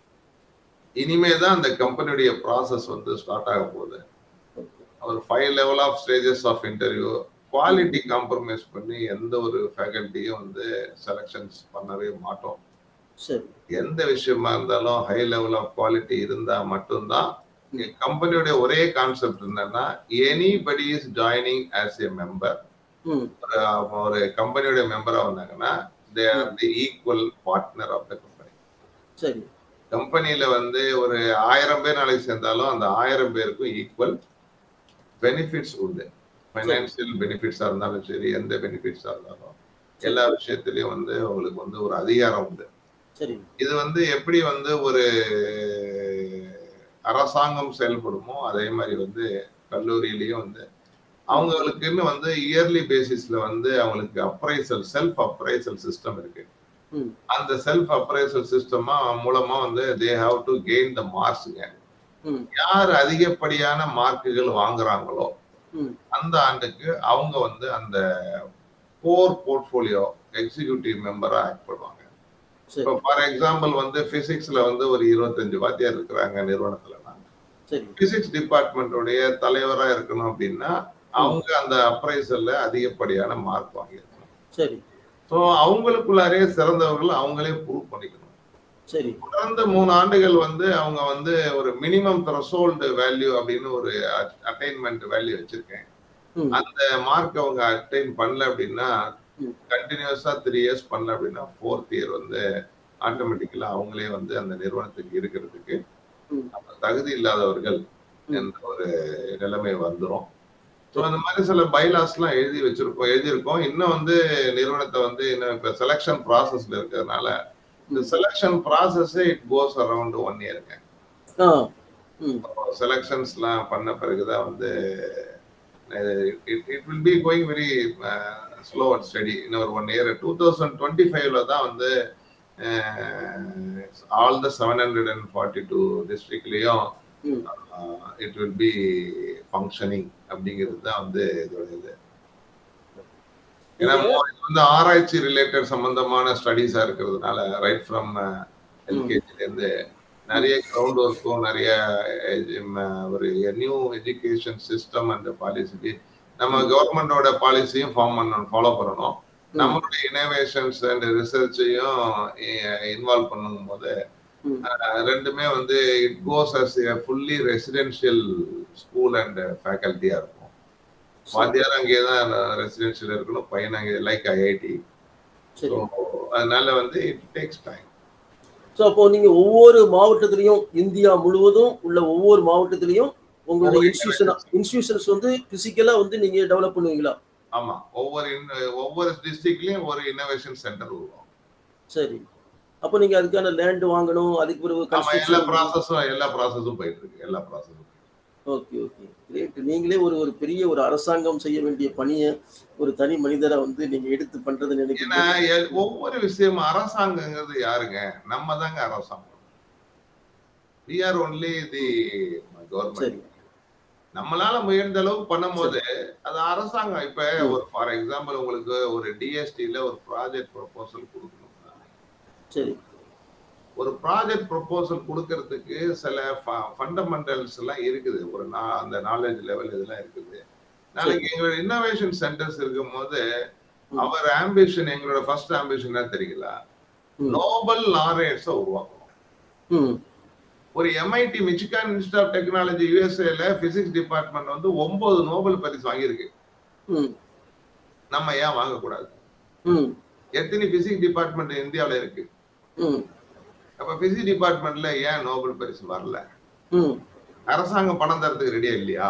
இனிமே தான் அந்த கம்பெனியுடைய ப்ராசஸ் வந்து ஸ்டார்ட் ஆக போகுது ஒரு five level of stages of interview quality compromise பண்ணி எந்த ஒரு ஃபேக்கல்ட்டியும் வந்து செலெக்ஷன்ஸ் பண்ணவே மாட்டோம் சரி எந்த விஷயமா இருந்தாலும் ஹை லெவல் ஆஃப் குவாலிட்டி இருந்தா மட்டும்தான் கம்பெனியோட ஒரே கான்செப்ட் என்னன்னா anybody is joining as a member ம் ஒரு கம்பெனியோட மெம்பரா வந்தாங்கன்னா they are the equal partner of the company சரி கம்பெனியில வந்து ஒரு ஆயிரம் பேர் நாளைக்கு சேர்ந்தாலும் அந்த ஆயிரம் பேருக்கும் ஈக்குவல் பெனிஃபிட்ஸ் உண்டு ஃபைனான்சியல் பெனிஃபிட்ஸா இருந்தாலும் சரி எந்த பெனிஃபிட்ஸா இருந்தாலும் எல்லா விஷயத்திலயும் வந்து உங்களுக்கு வந்து ஒரு அதிகாரம் உண்டு சரி இது வந்து எப்படி வந்து ஒரு அரசாங்கம் செயல்படுமோ அதே மாதிரி வந்து கல்லூரியிலயும் வந்து அவங்களுக்குன்னு வந்து இயர்லி பேசிஸ்ல வந்து அவங்களுக்கு அப்ரைசல் செல்ஃப் அப்ரைசல் சிஸ்டம் இருக்கு ம். அந்த செல்ஃப் அப்ரைசல் சிஸ்டமா மூலமா வந்து they have to gain the மார்க்ஸுங்க ம் யார் அதிகப்படியான மார்க்குகள் வாங்குறாங்களோ ம் அந்த ஆண்டுக்கு அவங்க வந்து அந்த கோர் போர்ட்ஃபோலியோ எக்ஸிகியூட்டிவ் மெம்பரா ஆக்ட் பண்ணுவாங்க சரி இப்போ ஃபார் எக்ஸாம்பிள் வந்து பிசிக்ஸ்ல வந்து ஒரு இருபத்தஞ்சு வாத்தியார் இருக்கிறாங்க நிறுவனத்துலனா சரி பிசிக்ஸ் டிபார்ட்மெண்ட்டுடைய தலைவரா இருக்கணும் அப்படின்னா அவங்க அந்த அப்ரைசல்ல அதிகப்படியான மார்க் வாங்கியிருக்கணும் சரி ஸோ அவங்களுக்குள்ளாரே சிறந்தவர்கள் அவங்களே ப்ரூவ் பண்ணிக்கணும் சரி தொடர்ந்து மூணு ஆண்டுகள் வந்து அவங்க வந்து ஒரு மினிமம் த்ரெஷோல்டு வேல்யூ அப்படின்னு ஒரு அட்டைன்மெண்ட் வேல்யூ வச்சிருக்கேன் ம் அந்த மார்க் அவங்க அட்டைன் பண்ணல அப்படின்னா ம். கண்டினியூஸா த்ரீ இயர்ஸ் பண்ணல அப்படின்னா ஃபோர்த் இயர் வந்து ஆட்டோமேட்டிக்கலா அவங்களே வந்து அந்த நிறுவனத்துக்கு இருக்கிறதுக்கு ம். நம்ம தகுதி இல்லாதவர்கள் ம். என்ற ஒரு நிலைமை வந்துரும் ஸோ அந்த மாதிரி சில பைலாஸ்லாம் எழுதி வச்சிருக்கோம் எழுதியிருக்கோம் இன்னும் வந்து நிறுவனத்தை வந்து இன்னும் இப்போ செலெக்ஷன் ப்ராசஸ்ல இருக்கிறதுனால இந்த செலெக்ஷன் ப்ராசஸே இட் கோஸ் அரௌண்ட் ஒன் இயருங்க ஆ ம் செலெக்ஷன்ஸ்லாம் பண்ண பிறகுதான் வந்து it it will be going very slow and study இன்னொரு one year two thousand twenty ஃபைவ்ல தான் வந்து all the seven hundred and forty two டிஸ்ட்ரிக்ட்லேயும் ம் இட் வில் பி ஃபங்க்ஷனிங் அப்படிங்கிறது தான் வந்து இதோட இது ஏன்னா more இது வந்து ஆராய்ச்சி ரிலேட்டட் சம்பந்தமான ஸ்டடீஸா இருக்கிறதுனால ரைட் ஃப்ரம் எல்கேஜில இருந்து நிறைய கிரவுண்ட் ஒர்க்கும் நிறைய எஜு- ஒரு new education system and policy நம்ம கவர்மெண்டோட பாலிசியும் ஃபார்ம் பண்ணணும் ஃபாலோ பண்ணணும் நம்மளுடைய இனோவேஷன்ஸ் அண்ட் ரிசர்ச்சையும் இன்வால்வ் பண்ணும் போது ம். அஹ், ரெண்டுமே வந்து it goes as fully residential school and ஃபேக்கல்ட்டியா இருக்கும் வாத்தியார் அங்கே தான் ரெசிடென்ஷியல் இருக்கணும் பையன் அங்கே லைக் ஐஐடி சரி அதனால வந்து இட் டேக்ஸ் டைம் ஸோ அப்போ நீங்க ஒவ்வொரு மாவட்டத்திலையும் இந்தியா முழுவதும் உள்ள ஒவ்வொரு மாவட்டத்திலையும் உங்களுடைய ஒவ்வொரு இன்ஸ்டியூஷன் இன்ஸ்டியூஷன்ஸ் வந்து பிசிக்கலா வந்து நீங்க டெவலப் பண்ணுவீங்களா ஆமா ஒவ்வொரு in- ஒவ்வொரு டிஸ்ட்ரிக்ட்லயும் ஒரு இன்னோவேஷன் சென்டர் உருவாகும் சரி அப்போ நீங்க அதுக்கான லேண்ட் வாங்கணும் அதுக்கு பிறகு ஆமா எல்லா கன்ஸ்ட்ரக்ஷன் ப்ராசஸும் எல்லா ப்ராசஸும் போயிட்டு இருக்கு எல்லா ப்ராசஸும் ஓகே ஓகே கிரேட் நீங்களே ஒரு ஒரு பெரிய ஒரு அரசாங்கம் செய்ய வேண்டிய பணியை ஒரு தனி மனிதரை வந்து நீங்க எடுத்து பண்றது ஏன்னா நினைக்கிறேன் எ- ஒவ்வொரு விஷயமும் அரசாங்கங்கிறது யாருங்க நம்ம தாங்க அரசாங்கம் we are only the government சரி நம்மளால முயன்ற அளவுக்கு பண்ணும்போது அது அரசாங்கம் இப்ப ஒரு ஃபார் எக்ஸாம்பிள் உங்களுக்கு ஒரு டிஎஸ்டில ஒரு ப்ராஜெக்ட் ப்ரொபோசல் கொடுக்கணும்னா சரி ஒரு ப்ராஜெக்ட் ப்ரொபோசல் கொடுக்கறதுக்கு சில ஃபண்டமெண்டல்ஸ் எல்லாம் இருக்குது ஒரு நா- அந்த நாலேஜ் லெவல் இதெல்லாம் இருக்குது நாளைக்கு எங்களோட இன்னோவேஷன் சென்டர்ஸ் இருக்கும் போது ம். அவர் ஆம்பிஷன் எங்களோட ஃபர்ஸ்ட் ஆம்பிஷன் என்ன தெரியுங்களா ம். நோபல் லாரேட்ஸை உருவாக்கணும் ம் ஒரு MIT Michigan institute of technology யூஎஸ்ஏல பிசிக்ஸ் டிபார்ட்மெண்ட் வந்து ஒன்பது நோபல் பரிசு வாங்கியிருக்கு ம் நம்ம ஏன் வாங்கக்கூடாது ம் எத்தனை பிசிக்ஸ் டிபார்ட்மெண்ட் இந்தியாவில் இருக்கு ம் அப்ப பிசிக்ஸ் டிபார்ட்மெண்ட்ல ஏன் நோபல் பரிசு வரல ம் அரசாங்கம் பணம் தரதுக்கு ரெடியா இல்லையா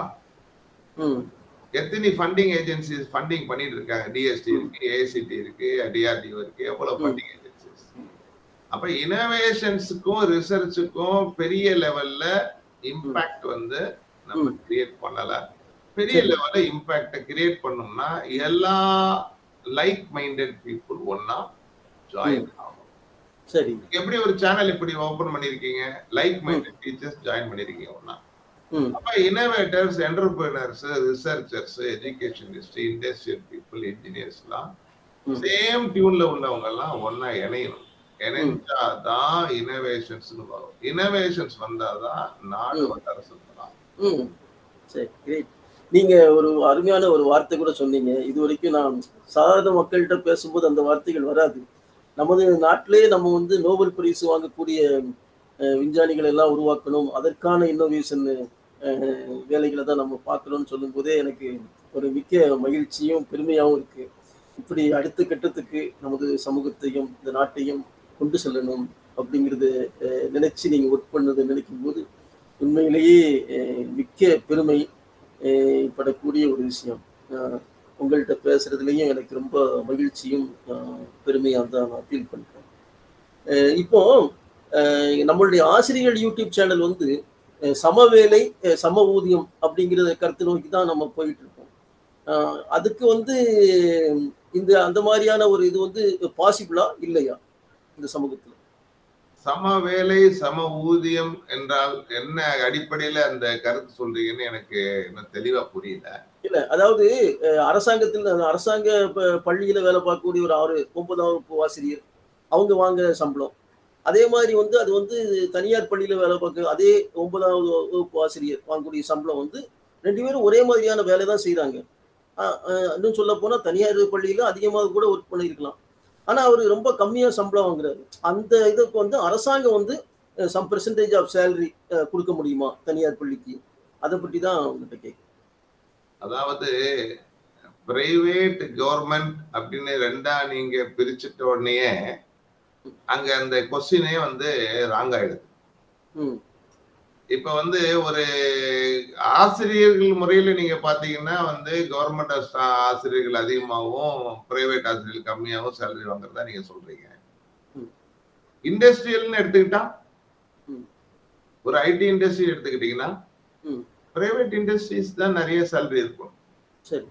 ம் எத்தனை ஃபண்டிங் ஏஜென்சிஸ் ஃபண்டிங் பண்ணிட்டு இருக்காங்க டிஎஸ்டி இருக்கு ஏசிடி இருக்கு டிஆர்டிஓ இருக்கு எவ்வளவு ஃபண்டிங் ஏஜென்சிஸ் அப்ப இனோவேஷன்ஸுக்கும் ரிசர்ச்சுக்கும் பெரிய லெவல்ல இம்பாக்ட் வந்து நம்ம ம். கிரியேட் பண்ணல பெரிய சரி. லெவல்ல இம்பாக்ட கிரியேட் பண்ணோம்னா எல்லா லைக் மைண்டட் பீப்புள் ஒன்னா ஜாயின் ஆகும் சரி எப்படி ஒரு சேனல் இப்படி ஓபன் பண்ணிருக்கீங்க லைக் மைண்டட் டீச்சர்ஸ் ஜாயின் பண்ணிருக்கீங்க ஒன்னா ம் அப்ப innovators entrepreneurs researchers educationist industrial people இன்ஜினியர்ஸ்லாம் ம். சேம் டியூன்ல உள்ளவங்க எல்லாம் ஒன்னா இணையணும் இணைஞ்சாதான் இனோவேஷன்ஸ் வரும் இனோவேஷன்ஸ் வந்தாதான் நாடு ம். வந்து அரசு பண்ணலாம் ம் சரி கிரேட் நீங்க ஒரு அருமையான ஒரு வார்த்தை கூட சொன்னீங்க இது வரைக்கும் நான் சாதாரண மக்கள்கிட்ட பேசும்போது அந்த வார்த்தைகள் வராது நமது நாட்டிலே நம்ம வந்து நோபல் பரிசு வாங்கக்கூடிய அஹ், விஞ்ஞானிகளை எல்லாம் உருவாக்கணும் அதற்கான இன்னோவேஷன் வேலைகளை தான் நம்ம பார்க்கணும்னு சொல்லும்போதே எனக்கு ஒரு மிக்க மகிழ்ச்சியும் பெருமையாகவும் இருக்கு இப்படி அடுத்த கட்டத்துக்கு நமது சமூகத்தையும் இந்த நாட்டையும் கொண்டு செல்லணும் அப்படிங்கிறது அஹ், நினைச்சு நீங்க ஒர்க் பண்ணதை நினைக்கும் போது உண்மையிலேயே அஹ், மிக்க பெருமை அஹ், படக்கூடிய ஒரு விஷயம் அஹ், உங்கள்கிட்ட பேசுறதுலயும் எனக்கு ரொம்ப மகிழ்ச்சியும் அஹ், பெருமையாக தான் நான் ஃபீல் பண்றேன் அஹ், இப்போ அஹ், நம்மளுடைய ஆசிரியர்கள் யூடியூப் சேனல் வந்து அஹ், சமவேலை அஹ், சம ஊதியம் அப்படிங்கிறத கருத்து நோக்கி தான் நம்ம போயிட்டு இருக்கோம் அஹ், அதுக்கு வந்து இந்த அந்த மாதிரியான ஒரு இது வந்து பாசிபிளா இல்லையா இந்த சமூகத்துல சம வேலை சம ஊதியம் என்றால் என்ன அடிப்படையில அந்த கருத்து சொல்றீங்கன்னு எனக்கு இன்னும் தெளிவா புரியல இல்ல அதாவது அஹ், அரசாங்கத்தில் அந்த அரசாங்க ப- பள்ளியில வேலை பார்க்கக்கூடிய ஒரு ஆறு ஒன்பதாம் வகுப்பு ஆசிரியர் அவங்க வாங்குற சம்பளம் அதே மாதிரி வந்து அது வந்து தனியார் பள்ளியில வேலை பார்க்க அதே ஒன்பதாவது வகுப்பு ஆசிரியர் வாங்கக்கூடிய சம்பளம் வந்து ரெண்டு பேரும் ஒரே மாதிரியான வேலை தான் செய்றாங்க ஆஹ் ஆஹ் இன்னும் சொல்ல போனா தனியார் பள்ளியில அதிகமாக கூட ஒர்க் பண்ணியிருக்கலாம் ஆனா அவர் ரொம்ப கம்மியா சம்பளம் வாங்குறாரு அந்த இதுக்கு வந்து அரசாங்கம் வந்து சம் பெர்சன்டேஜ் ஆஃப் சேலரி கொடுக்க முடியுமா தனியார் பள்ளிக்கு அதை பற்றி தான் உங்ககிட்ட கேட்க அதாவது பிரைவேட் கவர்மெண்ட் அப்படின்னு ரெண்டா நீங்க பிரிச்சுட்ட உடனே அங்க அந்த கொஸ்டினே வந்து ராங் ஆயிடுது ம் இப்ப வந்து ஒரு ஆசிரியர்கள் முறையில நீங்க பாத்தீங்கன்னா வந்து கவர்மெண்ட் ஆசிரியர்கள் அதிகமாகவும் பிரைவேட் ஆசிரியர்கள் கம்மியாகவும் சேலரி வாங்குறதா நீங்க சொல்றீங்க ம். இண்டஸ்ட்ரியல்னு எடுத்துக்கிட்டா ம். ஒரு ஐடி இண்டஸ்ட்ரி எடுத்துக்கிட்டீங்கன்னா ம். பிரைவேட் இண்டஸ்ட்ரீஸ் தான் நிறைய சேலரி இருக்கும் சரி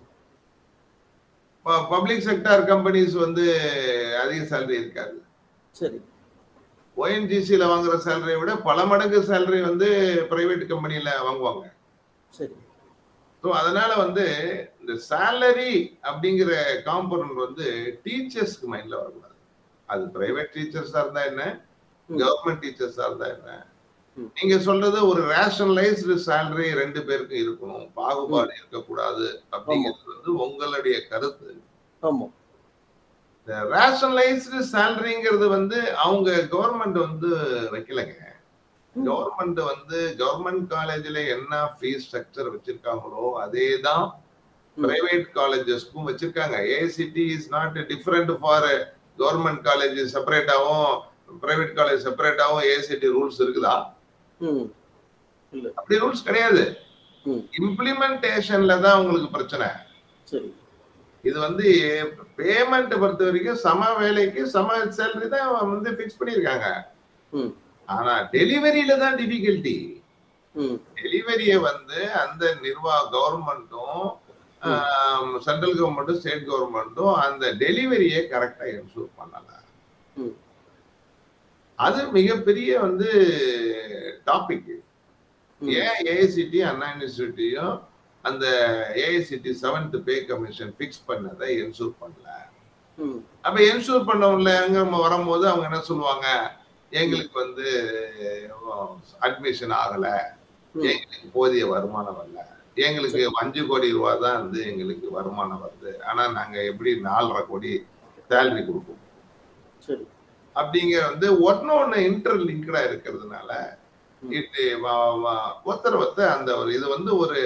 பப்ளிக் செக்டார் கம்பெனிஸ் வந்து அதிக சேலரி இருக்காது சரி ஓஎன்ஜிசியில வாங்குற சேலரியை விட பல மடங்கு சேலரி வந்து பிரைவேட் கம்பெனில வாங்குவாங்க சரி ஸோ அதனால வந்து இந்த சேலரி அப்படிங்கிற காம்பனன்ட் வந்து டீச்சர்ஸ்க்கு மைண்ட்ல வரக்கூடாது அது பிரைவேட் டீச்சர்ஸா இருந்தா என்ன ம். கவர்மெண்ட் டீச்சர்ஸா இருந்தா என்ன ம். நீங்க சொல்றது ஒரு ரேஷனலைஸ்டு சேலரி ரெண்டு பேருக்கும் இருக்கணும் பாகுபாடு இருக்கக்கூடாது அப்படிங்கிறது வந்து உங்களுடைய கருத்து ஆமா இந்த ரேஷனலைஸ்டு சேலரிங்கிறது வந்து அவங்க கவர்மெண்ட் வந்து வைக்கலைங்க ம். கவர்மெண்ட் வந்து கவர்மெண்ட் காலேஜ்ல என்ன ஃபீஸ் ஸ்ட்ரக்சர் வச்சிருக்காங்களோ அதே தான் ம். பிரைவேட் காலேஜஸ்க்கும் வச்சிருக்காங்க AICTE is not different for government college செப்பரேட்டாவும் பிரைவேட் காலேஜ் செப்பரேட்டாவும் ஏசிடி ரூல்ஸ் இருக்குதா ம் அப்படி ரூல்ஸ் கிடையாது ம். இம்ப்ளிமெண்டேஷன்ல தான் உங்களுக்கு பிரச்சனை சரி இது வந்து பேமெண்ட் பொறுத்த வரைக்கும் சம வேலைக்கு சம சேலரி தான் வந்து ஃபிக்ஸ் பண்ணியிருக்காங்க ம். ஆனா டெலிவரியில தான் டிஃபிகல்ட்டி ம் டெலிவரியை வந்து அந்த நிர்வாக கவர்மெண்ட்டும் சென்ட்ரல் கவர்மெண்ட்டும் ஸ்டேட் கவர்மெண்ட்டும் அந்த டெலிவரியை கரெக்டா என்ஷூர் பண்ணல ம். அது மிகப்பெரிய வந்து டாபிக் ம். ஏன் ஏஐசிடி அண்ணா யூனிவர்சிட்டியும் அந்த AICTE seventh pay commission fix பண்ணதை என்ஷூர் பண்ணல ம் அப்ப என்ஷூர் பண்ணவங்கள அங்க நம்ம வரும்போது அவங்க என்ன சொல்லுவாங்க எங்களுக்கு வந்து அட்மிஷன் ஆகல ம். எங்களுக்கு போதிய வருமானம் வரல எங்களுக்கு அஞ்சு கோடி ரூபா தான் வந்து எங்களுக்கு வருமானம் வருது ஆனா நாங்க எப்படி நாலரை கோடி சேலரி கொடுப்போம் சரி அப்படிங்கிற வந்து ஒன்னு ஒன்னு இன்டர் லிங்க்டா இருக்கிறதுனால ம். இது ஒருத்தர் ஒருத்த அந்த ஒரு இது வந்து ஒரு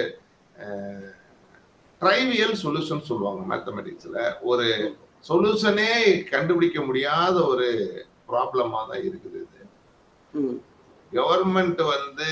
ட்ரைவியல் சொல்யூஷன் சொல்லுவாங்க மேத்தமெட்டிக்ஸ்ல ஒரு சொல்யூஷனே கண்டுபிடிக்க முடியாத ஒரு ப்ராப்ளமா தான் இருக்குது இது ம் கவர்மெண்ட் வந்து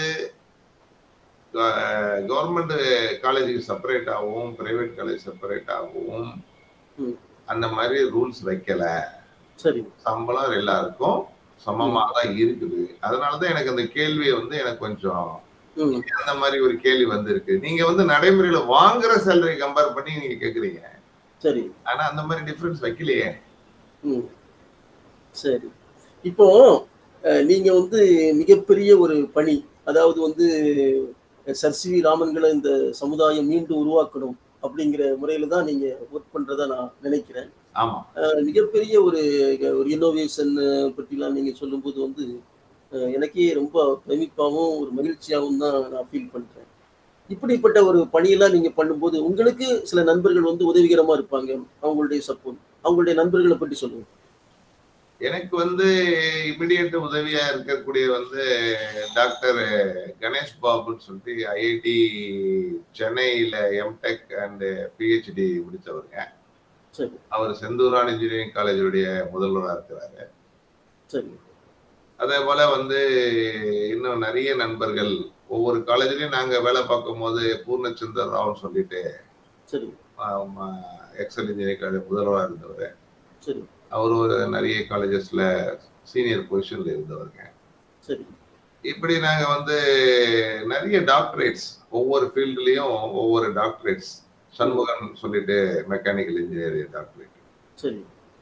கவர்மெண்ட் காலேஜுக்கு செப்பரேட் ஆகவும் பிரைவேட் காலேஜ் செப்பரேட் ஆகவும் ம். அந்த மாதிரி ரூல்ஸ் வைக்கல சரி சம்பளம் எல்லாருக்கும் சமமா தான் இருக்குது அதனாலதான் எனக்கு அந்த கேள்வியை வந்து எனக்கு கொஞ்சம் ம் அந்த மாதிரி ஒரு கேள்வி வந்திருக்கு நீங்க வந்து நடைமுறையில வாங்குற சேலரி கம்பேர் பண்ணி நீங்க கேக்குறீங்க சரி ஆனா அந்த மாதிரி டிஃபரன்ஸ் வைக்கலையே ம் சரி இப்போ அஹ், நீங்க வந்து மிகப்பெரிய ஒரு பணி அதாவது வந்து சர் சி வி ராமன்களை இந்த சமுதாயம் மீண்டும் உருவாக்கணும் அப்படிங்கிற முறையில தான் நீங்க ஒர்க் பண்றதா நான் நினைக்கிறேன் ஆமா அஹ், மிகப்பெரிய ஒரு ஒரு இன்னோவேஷன் பற்றிலாம் நீங்க சொல்லும்போது வந்து அஹ், எனக்கே ரொம்ப பிரமிப்பாகவும் ஒரு மகிழ்ச்சியாகவும் தான் நான் ஃபீல் பண்றேன் இப்படிப்பட்ட ஒரு பணியெல்லாம் நீங்க பண்ணும்போது உங்களுக்கு சில நண்பர்கள் வந்து உதவிகரமா இருப்பாங்க அவங்களுடைய சப்போர்ட் அவங்களுடைய நண்பர்களை பற்றி சொல்லுங்க எனக்கு வந்து இமிடியேட் உதவியா இருக்கக்கூடிய வந்து டாக்டர் கணேஷ் பாபுன்னு சொல்லிட்டு ஐஐடி சென்னையில எம்டெக் அண்ட் பிஹெச்டி முடிச்சவருங்க சரி அவர் செந்தூரான் இன்ஜினியரிங் காலேஜுடைய முதல்வராக இருக்கிறாரு சரி அதே போல வந்து இன்னும் நிறைய நண்பர்கள் ஒவ்வொரு காலேஜ்லயும் நாங்க வேலை பார்க்கும் போது பூர்ணச்சந்தர் ராவ்னு சொல்லிட்டு சரி எக்ஸல் இன்ஜினியரிங் காலேஜ் முதல்வராக இருந்தவர் சரி அவர் ஒரு நிறைய காலேஜஸ்ல சீனியர் பொசிஷன்ல இருந்தவருங்க சரி இப்படி நாங்க வந்து நிறைய டாக்டரேட்ஸ் ஒவ்வொரு ஃபீல்ட்லயும் ஒவ்வொரு டாக்டரேட்ஸ் சண்முகன் சொல்லிட்டு மெக்கானிக்கல் இன்ஜினியரிங் டாக்டரேட் சரி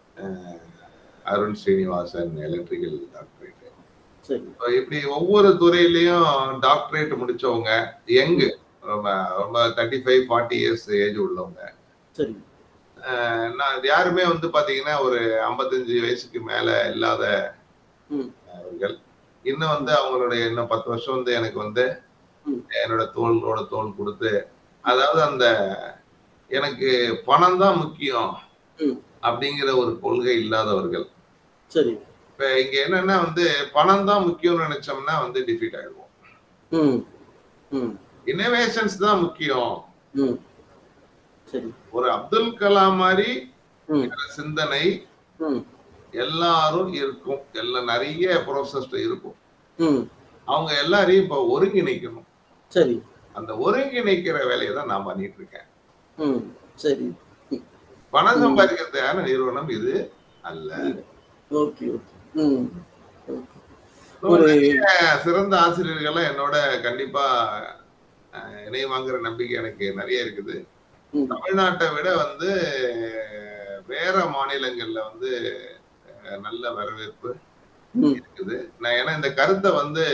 அருண் ஸ்ரீனிவாசன் எலக்ட்ரிக்கல் டாக்டரேட் சரி இப்படி ஒவ்வொரு துறையிலயும் டாக்டரேட் முடிச்சவங்க யங் ரொம்ப ரொம்ப thirty five forty years age உள்ளவங்க சரி அஹ் நான் யாருமே வந்து பாத்தீங்கன்னா ஒரு ஐம்பத்தஞ்சு வயசுக்கு மேல இல்லாத ம். அவர்கள் இன்னும் வந்து அவங்களுடைய இன்னும் பத்து வருஷம் வந்து எனக்கு வந்து ம். என்னோட தோளோட தோல் கொடுத்து அதாவது அந்த எனக்கு பணம் தான் முக்கியம் ம். அப்படிங்கிற ஒரு கொள்கை இல்லாதவர்கள் சரி இப்ப இங்க என்னன்னா வந்து பணம் தான் முக்கியம்னு நினைச்சோம்னா வந்து டிஃபீட் ஆயிடுவோம் ம் ம் இன்னோவேஷன்ஸ் தான் முக்கியம் ம் சரி ஒரு அப்துல் கலாம் மாதிரி ம் சிந்தனை ம் எல்லாரும் இருக்கும் எல்லாம் நிறைய ப்ரோசஸ் இருக்கும் ம் அவங்க எல்லாரையும் இப்ப ஒருங்கிணைக்கணும் சரி அந்த ஒருங்கிணைக்கிற வேலையை தான் நான் பண்ணிட்டு இருக்கேன் ம் சரி பணம் சம்பாதிக்கிறதுக்கான நிறுவனம் இது அல்ல ஓகே ஓகே ம் ஓகே So, ஒரு நிறைய சிறந்த ஆசிரியர்கள்லாம் என்னோட கண்டிப்பா அஹ், இணைய வாங்குற நம்பிக்கை எனக்கு நிறைய இருக்குது ம் தமிழ்நாட்டை விட வந்து வேற மாநிலங்கள்ல வந்து அஹ், நல்ல வரவேற்பு ம் இருக்குது நான் ஏன்னா இந்த கருத்தை வந்து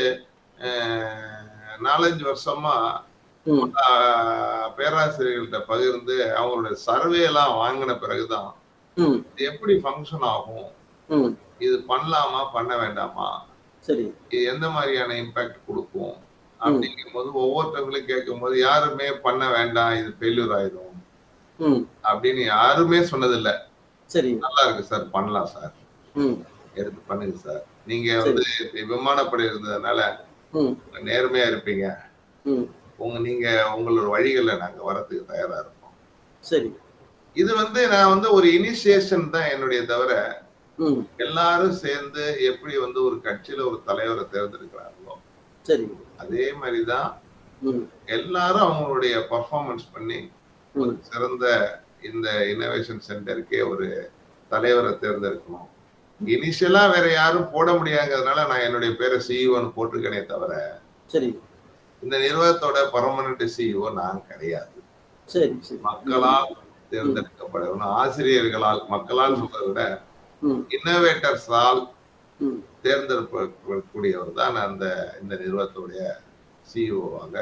அஹ், நாலஞ்சு வருஷமா ம் ஆஹ், பேராசிரியர்கள்ட்ட பகிர்ந்து அவங்களோட சர்வே எல்லாம் வாங்கின பிறகுதான் ம் இது எப்படி ஃபங்க்ஷன் ஆகும் ம் இது பண்ணலாமா பண்ண வேண்டாமா சரி இது எந்த மாதிரியான இம்பாக்ட் கொடுக்கும் அப்படிங்கும் போது ஒவ்வொருத்தவங்களும் கேட்கும் போது யாருமே பண்ண வேண்டாம் இது ஃபெயிலியர் ஆயிடும் ம் அப்படின்னு யாருமே சொன்னதில்ல சரி நல்லா இருக்கு சார் பண்ணலாம் சார் ம் எடுத்து பண்ணுங்க சார் நீங்க வந்து விமானப்படை இருந்ததுனால ம் நேர்மையா இருப்பீங்க ம் உங்க நீங்க உங்களோட வழிகளில் நாங்க வரதுக்கு தயாரா இருக்கோம் சரி இது வந்து நான் வந்து ஒரு இனிஷியேஷன் தான் என்னுடைய தவிர ம் எல்லாரும் சேர்ந்து எப்படி வந்து ஒரு கட்சியில ஒரு தலைவரை தேர்ந்தெடுக்கிறாங்களோ சரி அதே மாதிரிதான் ம் எல்லாரும் அவங்களுடைய பர்ஃபார்மன்ஸ் பண்ணி ஒரு ம் சிறந்த இந்த இன்னோவேஷன் சென்டருக்கே ஒரு தலைவரை தேர்ந்தெடுக்கணும் இனிஷியலா வேற யாரும் போட முடியாங்கிறதுனால நான் என்னுடைய பேரை சிஇஓன்னு போட்டிருக்கேனே தவிர சரி இந்த நிறுவனத்தோட பர்மனன்ட் சிஇஓ நான் கிடையாது சரி சரி மக்களால் தேர்ந்தெடுக்கப்படணும் ஆசிரியர்களால் மக்களால் சொல்றதை விட ம் இன்னோவேட்டர்ஸால் ம் தேர்ந்தெடுக்கக்கூடியவர் தான் அந்த இந்த நிறுவனத்துடைய சிஇஓவாக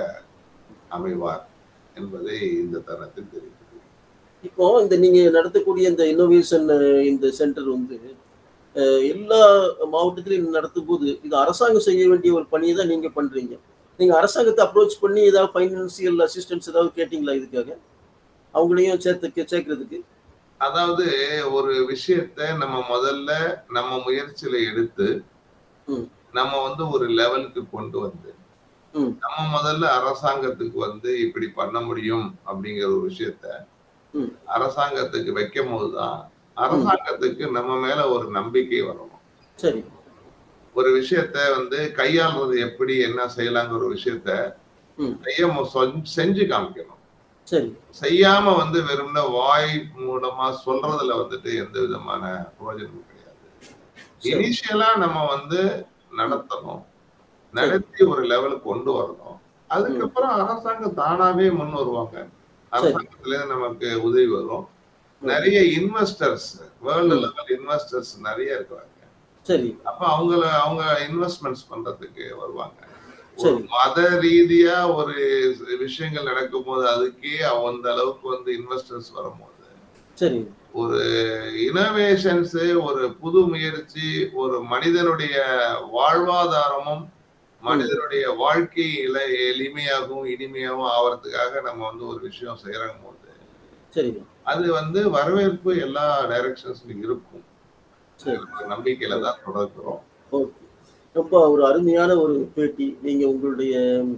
அமைவார் என்பதை இந்த தருணத்தில் தெரிவிக்கிறது இப்போ இந்த நீங்க நடத்தக்கூடிய இந்த இன்னோவேஷன் இந்த சென்டர் வந்து அஹ், எல்லா மாவட்டத்திலையும் நடத்தும் போது இது அரசாங்கம் செய்ய வேண்டிய ஒரு பணியை தான் நீங்க பண்றீங்க நீங்க அரசாங்கத்தை அப்ரோச் பண்ணி ஏதாவது ஃபைனான்சியல் அசிஸ்டன்ஸ் ஏதாவது கேட்டீங்களா இதுக்காக அவங்களையும் சேர்த்து சேர்க்கறதுக்கு அதாவது ஒரு விஷயத்த நம்ம முதல்ல நம்ம முயற்சியில எடுத்து ம். நம்ம வந்து ஒரு லெவலுக்கு கொண்டு வந்து ம். நம்ம முதல்ல அரசாங்கத்துக்கு வந்து இப்படி பண்ண முடியும் அப்படிங்கிற ஒரு விஷயத்த ம். அரசாங்கத்துக்கு வைக்கும் போதுதான் அரசாங்கத்துக்கு நம்ம மேல ஒரு நம்பிக்கை வரணும் சரி ஒரு விஷயத்த வந்து கையாளுறது எப்படி என்ன செய்யலாங்கிற ஒரு விஷயத்த ம். செய்ய மு- சொ- செஞ்சு காமிக்கணும் சரி செய்யாம வந்து வெறும்ன வாய் மூலமா சொல்றதுல வந்துட்டு எந்த விதமான பிரயோஜனமும் கிடையாது சரி இனிஷியலா நம்ம வந்து நடத்தணும் நடத்தி ஒரு லெவலுக்கு கொண்டு வரணும் அதுக்கப்புறம் அரசாங்கம் தானாவே முன் வருவாங்க அரசாங்கத்துல இருந்து நமக்கு உதவி வரும் நிறைய இன்வெஸ்டர்ஸ் வேர்ல்டு லெவல் இன்வெஸ்டர்ஸ் நிறைய இருக்கிறாங்க சரி அப்ப அவங்கள அவங்க இன்வெஸ்ட்மெண்ட்ஸ் பண்றதுக்கு வருவாங்க ஒரு சரி மத ரீதியா ஒரு விஷயங்கள் நடக்கும்போது அதுக்கே அந்த அளவுக்கு வந்து இன்வெஸ்டர்ஸ் வரும்போது சரி ஒரு இனோவேஷன்ஸ் ஒரு புது முயற்சி ஒரு மனிதனுடைய வாழ்வாதாரமும் மனிதனுடைய வாழ்க்கை இல எளிமையாகவும் இனிமையாகவும் ஆவறதுக்காக நம்ம வந்து ஒரு விஷயம் செய்யறோம் போது சரி அது வந்து வரவேற்பு எல்லா டைரக்ஷன்ஸ்லயும் இருக்கும் சரி ஒரு நம்பிக்கையில தான் தொடர்கிறோம் ஓகே ரொம்ப ஒரு அருமையான ஒரு பேட்டி நீங்க உங்களுடைய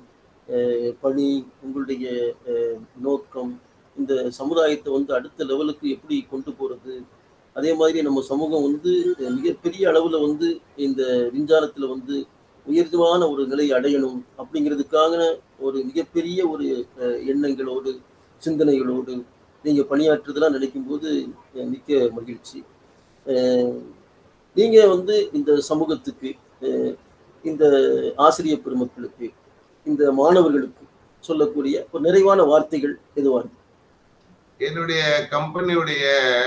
அஹ், பணி உங்களுடைய அஹ், நோக்கம் இந்த சமுதாயத்தை வந்து அடுத்த லெவலுக்கு எப்படி கொண்டு போறது அதே மாதிரி நம்ம சமூகம் வந்து அஹ், மிகப்பெரிய அளவுல வந்து இந்த விஞ்ஞானத்துல வந்து உயர்வான ஒரு நிலை அடையணும் அப்படிங்கிறதுக்காக ஒரு மிகப்பெரிய ஒரு அஹ், எண்ணங்களோடு சிந்தனைகளோடு நீங்க பணியாற்றுதெல்லாம் நினைக்கும் போது அஹ், மிக்க மகிழ்ச்சி அஹ், நீங்க வந்து இந்த சமூகத்துக்கு அஹ், இந்த ஆசிரியர் பெருமக்களுக்கு இந்த மாணவர்களுக்கு சொல்லக்கூடிய ஒரு நிறைவான வார்த்தைகள் எதுவா இருக்கு என்னுடைய கம்பெனியுடைய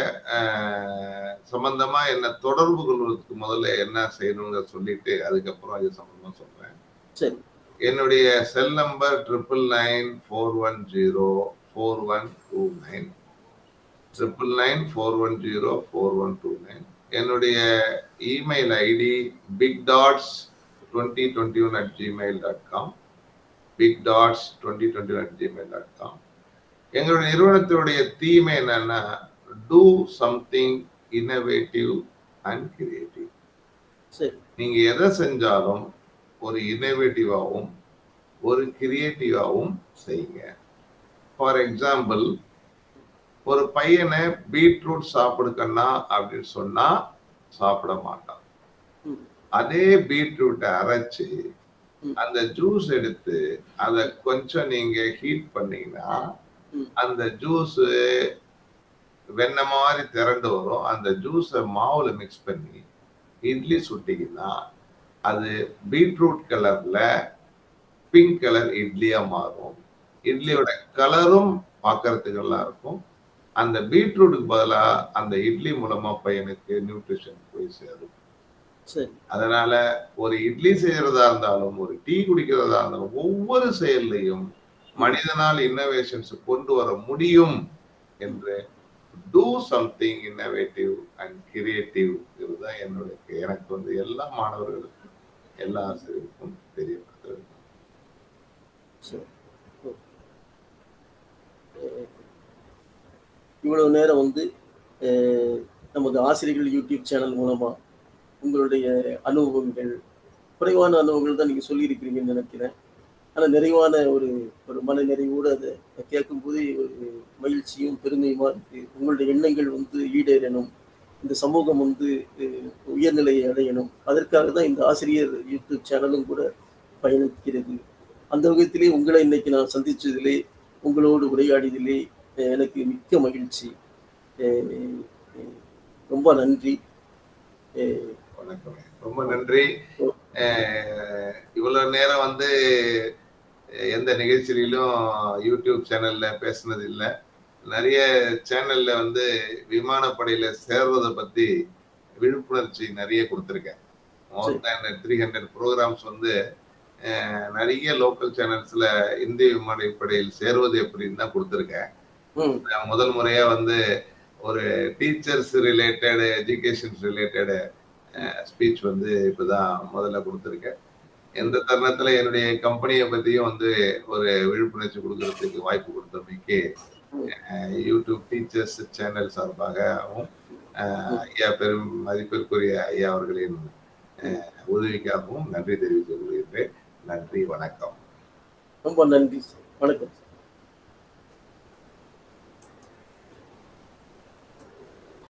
அஹ், சம்பந்தமா என்ன தொடர்பு கொள்வதற்கு முதல்ல என்ன செய்யணுங்க சொல்லிட்டு அதுக்கப்புறம் அது சம்பந்தமா சொல்றேன் சரி என்னுடைய cell number triple nine four one zero four one two nine triple nine four one zero four one two nine என்னுடைய email ID big dots twenty twenty one at Gmail dot com big dots twenty twenty one at Gmail dot com எங்களுடைய நிறுவனத்தினுடைய தீமை என்னன்னா to something innovative and creative சரி நீங்க எதை செஞ்சாலும் ஒரு இன்னோவேட்டிவாகவும் ஒரு கிரியேட்டிவாகவும் செய்யுங்க ஃபார் எக்ஸாம்பிள் ஒரு பையனை பீட்ரூட் சாப்பிடுக்கன்னா அப்படின்னு சொன்னா சாப்பிட மாட்டான் ம். அதே பீட்ரூட்டை அரைச்சு ம். அந்த ஜூஸ் எடுத்து அதை கொஞ்சம் நீங்க ஹீட் பண்ணீங்கன்னா ம். அந்த ஜூஸ் வெண்ணெய் மாதிரி திரண்டு வரும் அந்த ஜூஸை மாவுல மிக்ஸ் பண்ணி இட்லி சுட்டிங்கன்னா அது பீட்ரூட் கலர்ல பிங்க் கலர் இட்லியா மாறும் இட்லியோட கலரும் பார்க்கறதுக்கு நல்லா இருக்கும் அந்த பீட்ரூட்டுக்கு பதிலா அந்த இட்லி மூலமா பையனுக்கு நியூட்ரிஷன் போய் சேரும் சரி அதனால ஒரு இட்லி செய்யறதா இருந்தாலும் ஒரு டீ குடிக்கிறதா இருந்தாலும் ஒவ்வொரு செயல்லையும் மனிதனால் இன்னோவேஷன்ஸ் கொண்டு வர முடியும் என்று to something innovative and creative இதுதான் என்னுடைய எனக்கு வந்து எல்லா மாணவர்களுக்கும் எல்லா ஆசிரியருக்கும் தெரியப்படுத்துறது சரி ஓகே. அஹ், இவ்வளவு நேரம் வந்து அஹ், நமது ஆசிரியர்கள் யூடியூப் சேனல் மூலமா உங்களுடைய அனுபவங்கள் குறைவான அனுபவங்கள் தான் நீங்க சொல்லியிருக்கிறீங்கன்னு நினைக்கிறேன் ஆனா நிறைவான ஒரு ஒரு மன நிறைவோடு அதை கேட்கும்போது ஒரு மகிழ்ச்சியும் பெருமையுமா இருக்கு உங்களுடைய எண்ணங்கள் வந்து ஈடேறணும் இந்த சமூகம் வந்து அஹ், உயர்நிலையை அடையணும் அதற்காக தான் இந்த ஆசிரியர் யூடியூப் சேனலும் கூட பயணிக்கிறது அந்த வகையிலே உங்களை இன்னைக்கு நான் சந்திச்சதிலே உங்களோடு உரையாடியதிலே அஹ், எனக்கு மிக்க மகிழ்ச்சி அஹ், அஹ், ரொம்ப நன்றி அஹ், வணக்கம் ரொம்ப நன்றி அஹ் இவ்வளவு நேரம் வந்து அஹ் எந்த நிகழ்ச்சியிலும் யூடியூப் சேனல்ல பேசுனது இல்லை நிறைய சேனல்ல வந்து விமானப்படையில சேர்றதை பத்தி விழிப்புணர்ச்சி நிறைய கொடுத்துருக்கேன் more than three hundred programmes வந்து அஹ் நிறைய லோக்கல் சேனல்ஸ்ல இந்திய விமானப்படையில் சேருவது எப்படின்னு தான் கொடுத்துருக்கேன் ம், நான் முதல் முறையா வந்து ஒரு teachers related education related speech வந்து இப்பதான் முதல்ல கொடுத்துருக்கேன் எந்த தருணத்துல என்னுடைய கம்பெனியை பத்தியும் வந்து ஒரு விழிப்புணர்ச்சி கொடுக்கறதுக்கு வாய்ப்பு கொடுத்தமைக்கு அஹ், யூடியூப் டீச்சர்ஸ் சேனல் சார்பாகவும் அஹ், ஐயா பெரும் மதிப்பிற்குரிய ஐயா அவர்களின் அஹ், உதவிக்காகவும் நன்றி தெரிவித்துக் கொள்கிறேன் நன்றி வணக்கம் ரொம்ப நன்றி சார் வணக்கம்